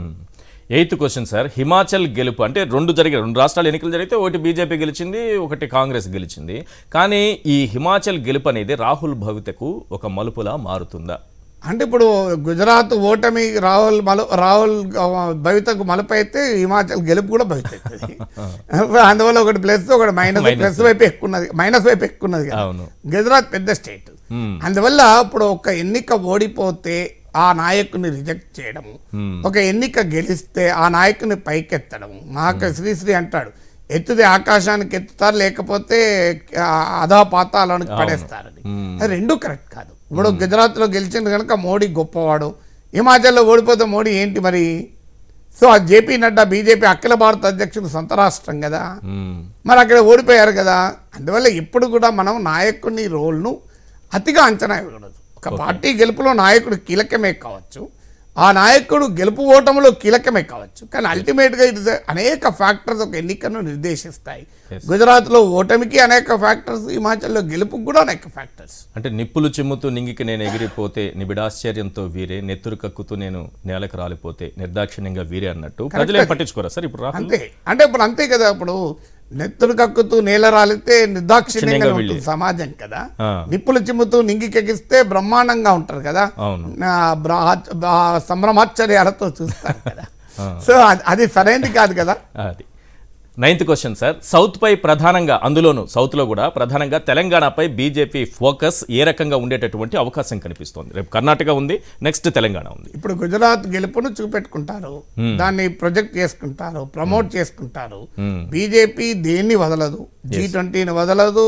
ఎయిత్ క్వశ్చన్ సార్ హిమాచల్ గెలుపు అంటే రెండు జరిగే రెండు రాష్ట్రాలు ఎన్నికలు జరిగితే ఒకటి బీజేపీ గెలిచింది ఒకటి కాంగ్రెస్ గెలిచింది కానీ ఈ హిమాచల్ గెలుపు అనేది రాహుల్ భవితకు ఒక మలుపులా మారుతుందా అంటే ఇప్పుడు గుజరాత్ ఓటమి రాహుల్ మల రాహుల్ భవితకు మలుపైతే హిమాచల్ గెలుపు కూడా భవితవుతుంది అందువల్ల ఒకటి ప్లస్ ఒకటి మైనస్ ప్లస్ వైపు ఎక్కున్నది మైనస్ వైపు ఎక్కున్నది కదా అవును గుజరాత్ పెద్ద స్టేట్ మ్మ్. అందువల్ల ఇప్పుడు ఒక ఎన్నిక ఓడిపోతే ఆ నాయకుని రిజెక్ట్ చేయడము ఒక ఎన్నిక గెలిస్తే ఆ నాయకుని పైకెత్తడము మహాక శ్రీశ్రీ అంటాడు ఎత్తుదే ఆకాశానికి ఎత్తుతారు లేకపోతే ఆ, అధా పాతాలోనికి పడేస్తారని అది రెండు కరెక్ట్ కాదు ఇప్పుడు గుజరాత్లో గెలిచింది కనుక మోడీ గొప్పవాడు హిమాచల్లో ఓడిపోతే మోడీ ఏంటి మరి సో ఆ జేపీ నడ్డా బీజేపీ అఖిల భారత అధ్యక్షుడు సొంత రాష్ట్రం కదా మ్మ్. మరి అక్కడ ఓడిపోయారు కదా అందువల్ల ఎప్పుడు కూడా మనం నాయకుని రోల్ను అతిగా అంచనా ఇవ్వకూడదు ఒక పార్టీ గెలుపులో నాయకుడు కీలకమే కావచ్చు ఆ నాయకుడు గెలుపు ఓటములో కీలకమే కావచ్చు కానీ అల్టిమేట్గా ఇది అనేక ఫ్యాక్టర్స్ ఒక ఎన్నికను నిర్దేశిస్తాయి గుజరాత్లో ఓటమికి అనేక ఫ్యాక్టర్స్ హిమాచల్లో గెలుపుకు కూడా అనేక ఫ్యాక్టర్స్ అంటే నిప్పులు చిమ్ముతూ నింగికి నేను ఎగిరిపోతే నిబిడాశ్చర్యంతో వీరే నెత్తురు కక్కుతూ నేను నేలకు రాలిపోతే నిర్దాక్షిణ్యంగా వీరే అన్నట్టు ప్రజలు ఏం పట్టించుకోరా సార్ ఇప్పుడు రాహుల్ అంతే అంటే ఇప్పుడు అంతే కదా ఇప్పుడు నెత్తురు కక్కుతూ నేల రాలితే నిర్దాక్షిణ్యంగా చిన్నగా ఉంటుంది సమాజం కదా ఆ. నిప్పులు చిమ్ముతూ నింగికెగిస్తే బ్రహ్మాండంగా ఉంటారు కదా అవును ఆ, బ్రా- బా- సంభ్రమాశ్చర్యాలతో చూస్తారు కదా సో అది- అది సరైనది కాదు కదా అది నైన్త్ క్వశ్చన్ సార్ సౌత్ పై ప్రధానంగా అందులోను సౌత్ లో కూడా ప్రధానంగా తెలంగాణపై బీజేపీ ఫోకస్ ఏ రకంగా ఉండేటటువంటి అవకాశం కనిపిస్తోంది రేపు కర్ణాటక ఉంది నెక్స్ట్ తెలంగాణ ఉంది ఇప్పుడు గుజరాత్ గెలుపును చూపెట్టుకుంటారు దాన్ని ప్రొజెక్ట్ చేసుకుంటారు ప్రమోట్ చేసుకుంటారు బీజేపీ దేన్ని వదలదు జీ ట్వంటీని వదలదు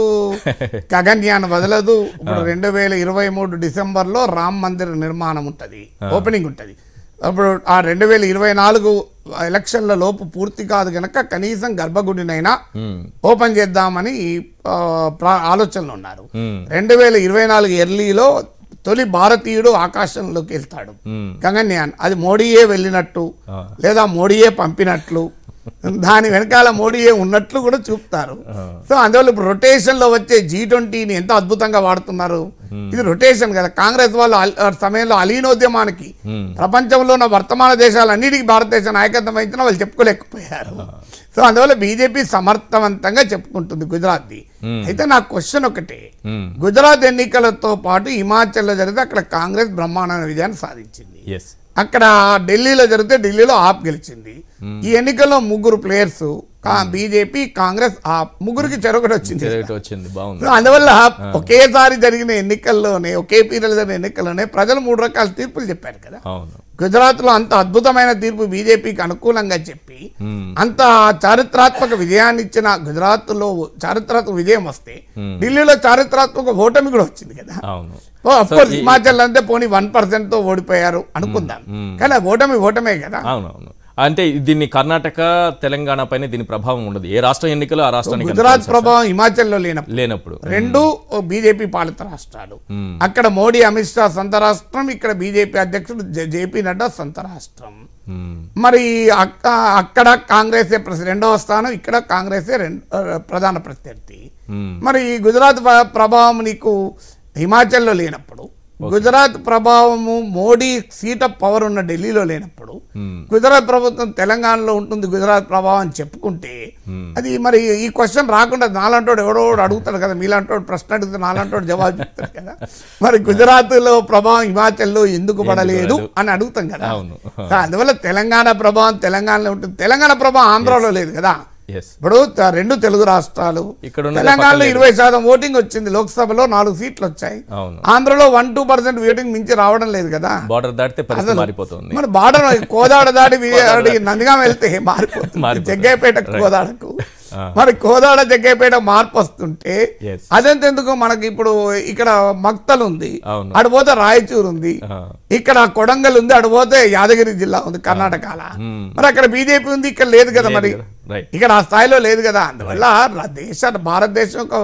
గగన్యాన్ వదలదు ఇప్పుడు రెండు వేల ఇరవై మూడు డిసెంబర్లో రామ్ మందిర్ నిర్మాణం ఉంటుంది ఓపెనింగ్ ఉంటుంది అప్పుడు ఆ రెండు వేల ఇరవై నాలుగు ఎలక్షన్ల లోపు పూర్తి కాదు గనక కనీసం గర్భగుడినైనా ఓపెన్ చేద్దామని ఆ, ప్రా- ఆలోచనలు ఉన్నారు రెండు వేల ఇరవై నాలుగు ఎర్లీలో తొలి భారతీయుడు ఆకాశంలోకి వెళ్తాడు గగన్యాన్ అది మోడీయే వెళ్ళినట్టు లేదా మోడీయే పంపినట్లు దాని వెనకాల మోడీయే ఉన్నట్లు కూడా చూపుతారు సో అందువల్ల ఇప్పుడు రొటేషన్ లో వచ్చే జీ ట్వంటీని ఎంత అద్భుతంగా వాడుతున్నారు ఇది రొటేషన్ కదా కాంగ్రెస్ వాళ్ళు అల్- ఆ సమయంలో అలీనోద్యమానికి ప్రపంచంలో ఉన్న వర్తమాన దేశాలన్నిటికీ భారతదేశ నాయకత్వం వహించినా వాళ్ళు చెప్పుకోలేకపోయారు సో అందువల్ల బీజేపీ సమర్థవంతంగా చెప్పుకుంటుంది గుజరాత్ది అయితే నా క్వశ్చన్ ఒకటే మ్మ్. గుజరాత్ ఎన్నికలతో పాటు హిమాచల్లో జరిగితే అక్కడ కాంగ్రెస్ బ్రహ్మాండమైన విజయాన్ని సాధించింది ఎస్ అక్కడ ఢిల్లీలో జరిగితే ఢిల్లీలో ఆప్ గెలిచింది ఈ ఎన్నికల్లో ముగ్గురు ప్లేయర్స్ బీజేపీ కాంగ్రెస్ ఆప్ ముగ్గురికి చెరొకటి వచ్చింది వచ్చింది బాగుంది సో అందువల్ల ఒకేసారి జరిగిన ఎన్నికల్లోనే ఒకే పీరియడ్ జరిగిన ఎన్నికల్లోనే ప్రజలు మూడు రకాల తీర్పులు చెప్పారు కదా అవును గుజరాత్ లో అంత అద్భుతమైన తీర్పు బీజేపీకి అనుకూలంగా చెప్పి మ్మ్. అంత చారిత్రాత్మక విజయాన్ని ఇచ్చిన గుజరాత్ లో చారిత్రాత్మక విజయం వస్తే ఢిల్లీలో చారిత్రాత్మక ఓటమి కూడా వచ్చింది కదా అవును కోర్స్ హిమాచల్ అంటే పోనీ వన్ పర్సెంట్ తో ఓడిపోయారు అనుకుందాం కానీ ఆ ఓటమి ఓటమే కదా అవునవును అంటే దీన్ని కర్ణాటక తెలంగాణ పైన దీని ప్రభావం ఉండదు ఏ రాష్ట్ర ఎన్నికలు ఆ రాష్ట్రానికి గుజరాత్ ప్రభావం హిమాచల్లో లేనప్పుడు లేనప్పుడు రెండు బీజేపీ పాలిత రాష్ట్రాలు అక్కడ మోడీ అమిత్ షా సొంత రాష్ట్రం ఇక్కడ బీజేపీ అధ్యక్షుడు జె- జేపీ నడ్డా సొంత రాష్ట్రం మ్మ్. మరి అక్క అక్కడ కాంగ్రెసే ప్రెసి- రెండవ స్థానం ఇక్కడ కాంగ్రెసే రెండు ప్రధాన ప్రత్యర్థి మ్మ్. మరి ఈ గుజరాత్ ప్ర- ప్రభావం నీకు హిమాచల్లో లేనప్పుడు గుజరాత్ ప్రభావము మోడీ సీట్ ఆఫ్ పవర్ ఉన్న ఢిల్లీలో లేనప్పుడు గుజరాత్ ప్రభుత్వం తెలంగాణలో ఉంటుంది గుజరాత్ ప్రభావం అని చెప్పుకుంటే అది మరి ఈ క్వశ్చన్ రాకుండా నాలంటోడు ఎవడో ఒకడు అడుగుతాడు కదా మీలాంటోడు ప్రశ్న అడిగితే నాలంటోడు జవాబు చెప్తాడు కదా మరి గుజరాత్లో ప్రభావం హిమాచల్లో ఎందుకు పడలేదు అని అడుగుతాం కదా అవును. సో అందువల్ల తెలంగాణ ప్రభావం తెలంగాణలో ఉంటుంది తెలంగాణ ప్రభావం ఆంధ్రాలో లేదు కదా ఎస్ ఇప్పుడు త- రెండు తెలుగు రాష్ట్రాలు ఇక్కడ ఉన్నదే తెలంగాణలో పక్కలేదు. ఇరవై శాతం ఓటింగ్ వచ్చింది లోక్సభలో నాలుగు సీట్లు వచ్చాయి అవును ఆంధ్రలో వన్ టూ పర్సెంట్ ఓటింగ్ మించి రావడం లేదు కదా బార్డర్ దాటితే పరిస్థితి మారిపోతుంది మన బార్డర్ కోదాడ దాటి విజయవాడ నందిగామ వెళ్తే మారిపోతుంది మారిపోతుంది. జగ్గైపేట కోదాడకు మరి కోదాడ జగ్గైపేట మార్పు వస్తుంటే Yes. అదెంతెందుకు మనకి ఇప్పుడు ఇక్కడ మక్తల్ ఉంది అవును. అటు పోతే రాయచూరు ఉంది ఆ. ఇక్కడ కొడంగల్ ఉంది అటు పోతే యాదగిరి జిల్లా ఉంది కర్ణాటకల మరి అక్కడ బీజేపీ ఉంది ఇక్కడ లేదు కదా మరి రైట్ ఇక్కడ ఆ స్థాయిలో లేదు కదా అందువల్ల రా- దేశ భారతదేశం ఒక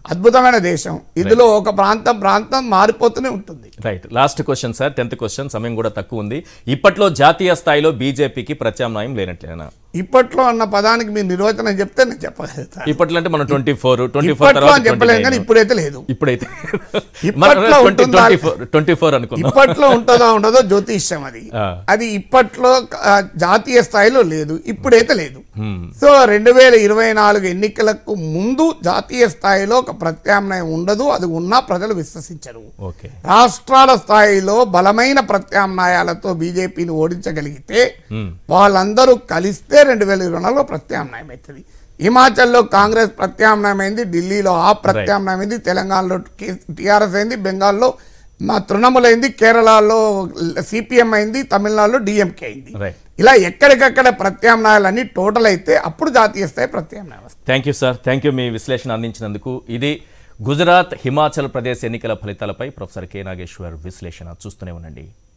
అద్భుతమైన దేశం ఇందులో ఒక ప్రాంతం ప్రాంతం మారిపోతూనే ఉంటుంది right last question sir tenth question సమయం కూడా తక్కువ ఉంది ఇప్పట్లో జాతీయ స్థాయిలో బీజేపీకి ప్రత్యామ్నాయం లేనట్లేనా ఇప్పట్లో అన్న పదానికి మీరు నిర్వచనం చెప్తే నేను చెప్పగలుగుతాను ఇప్పట్లో అంటే మనం ట్వంటీ ఫోర్ ట్వంటీ ఫోర్ ఇప్పట్లో అని చెప్పలేం కానీ ఇప్పుడైతే లేదు ఇప్పుడైతే ఇప్పట్లో ఉంటుందా? ట్వంటీ ఫోర్ ట్వంటీ ఫోర్ అనుకున్నాం ఇప్పట్లో ఉంటుందో ఉండదో జ్యోతిష్యం అది ఆ. అది ఇప్పట్లో ఆ, జాతీయ స్థాయిలో లేదు ఇప్పుడైతే లేదు Hmm. సో రెండు వేల ఇరవై నాలుగు ఎన్నికలకు ముందు జాతీయ స్థాయిలో ఒక ప్రత్యామ్నాయం ఉండదు అది ఉన్నా ప్రజలు విశ్వసించరు ఓకే రాష్ట్రాల స్థాయిలో బలమైన ప్రత్యామ్నాయాలతో బీజేపీని ఓడించగలిగితే Hmm. వాళ్ళందరూ కలిస్తే రెండు వేల ఇరవై నాలుగులో ప్రత్యామ్నాయం అవుతుంది హిమాచల్లో కాంగ్రెస్ ప్రత్యామ్నాయం అయింది ఢిల్లీలో ఆ ప్రత్యామ్నాయం అయింది తెలంగాణలో టీఆర్ఎస్ అయింది బెంగాల్లో మా తృణమూల్ అయింది కేరళలో సిపిఎం అయింది తమిళనాడులో డిఎంకే అయింది రైట్ ఇలా ఎక్కడికక్కడ ప్రత్యామ్నాయాలన్నీ టోటల్ అయితే అప్పుడు జాతీయ స్థాయి ప్రత్యామ్నాయం వస్తుంది thank you sir thank you మీ విశ్లేషణ అందించినందుకు ఇది గుజరాత్ హిమాచల్ ప్రదేశ్ ఎన్నికల ఫలితాలపై ప్రొఫెసర్ కె నాగేశ్వర్ విశ్లేషణ చూస్తూనే ఉండండి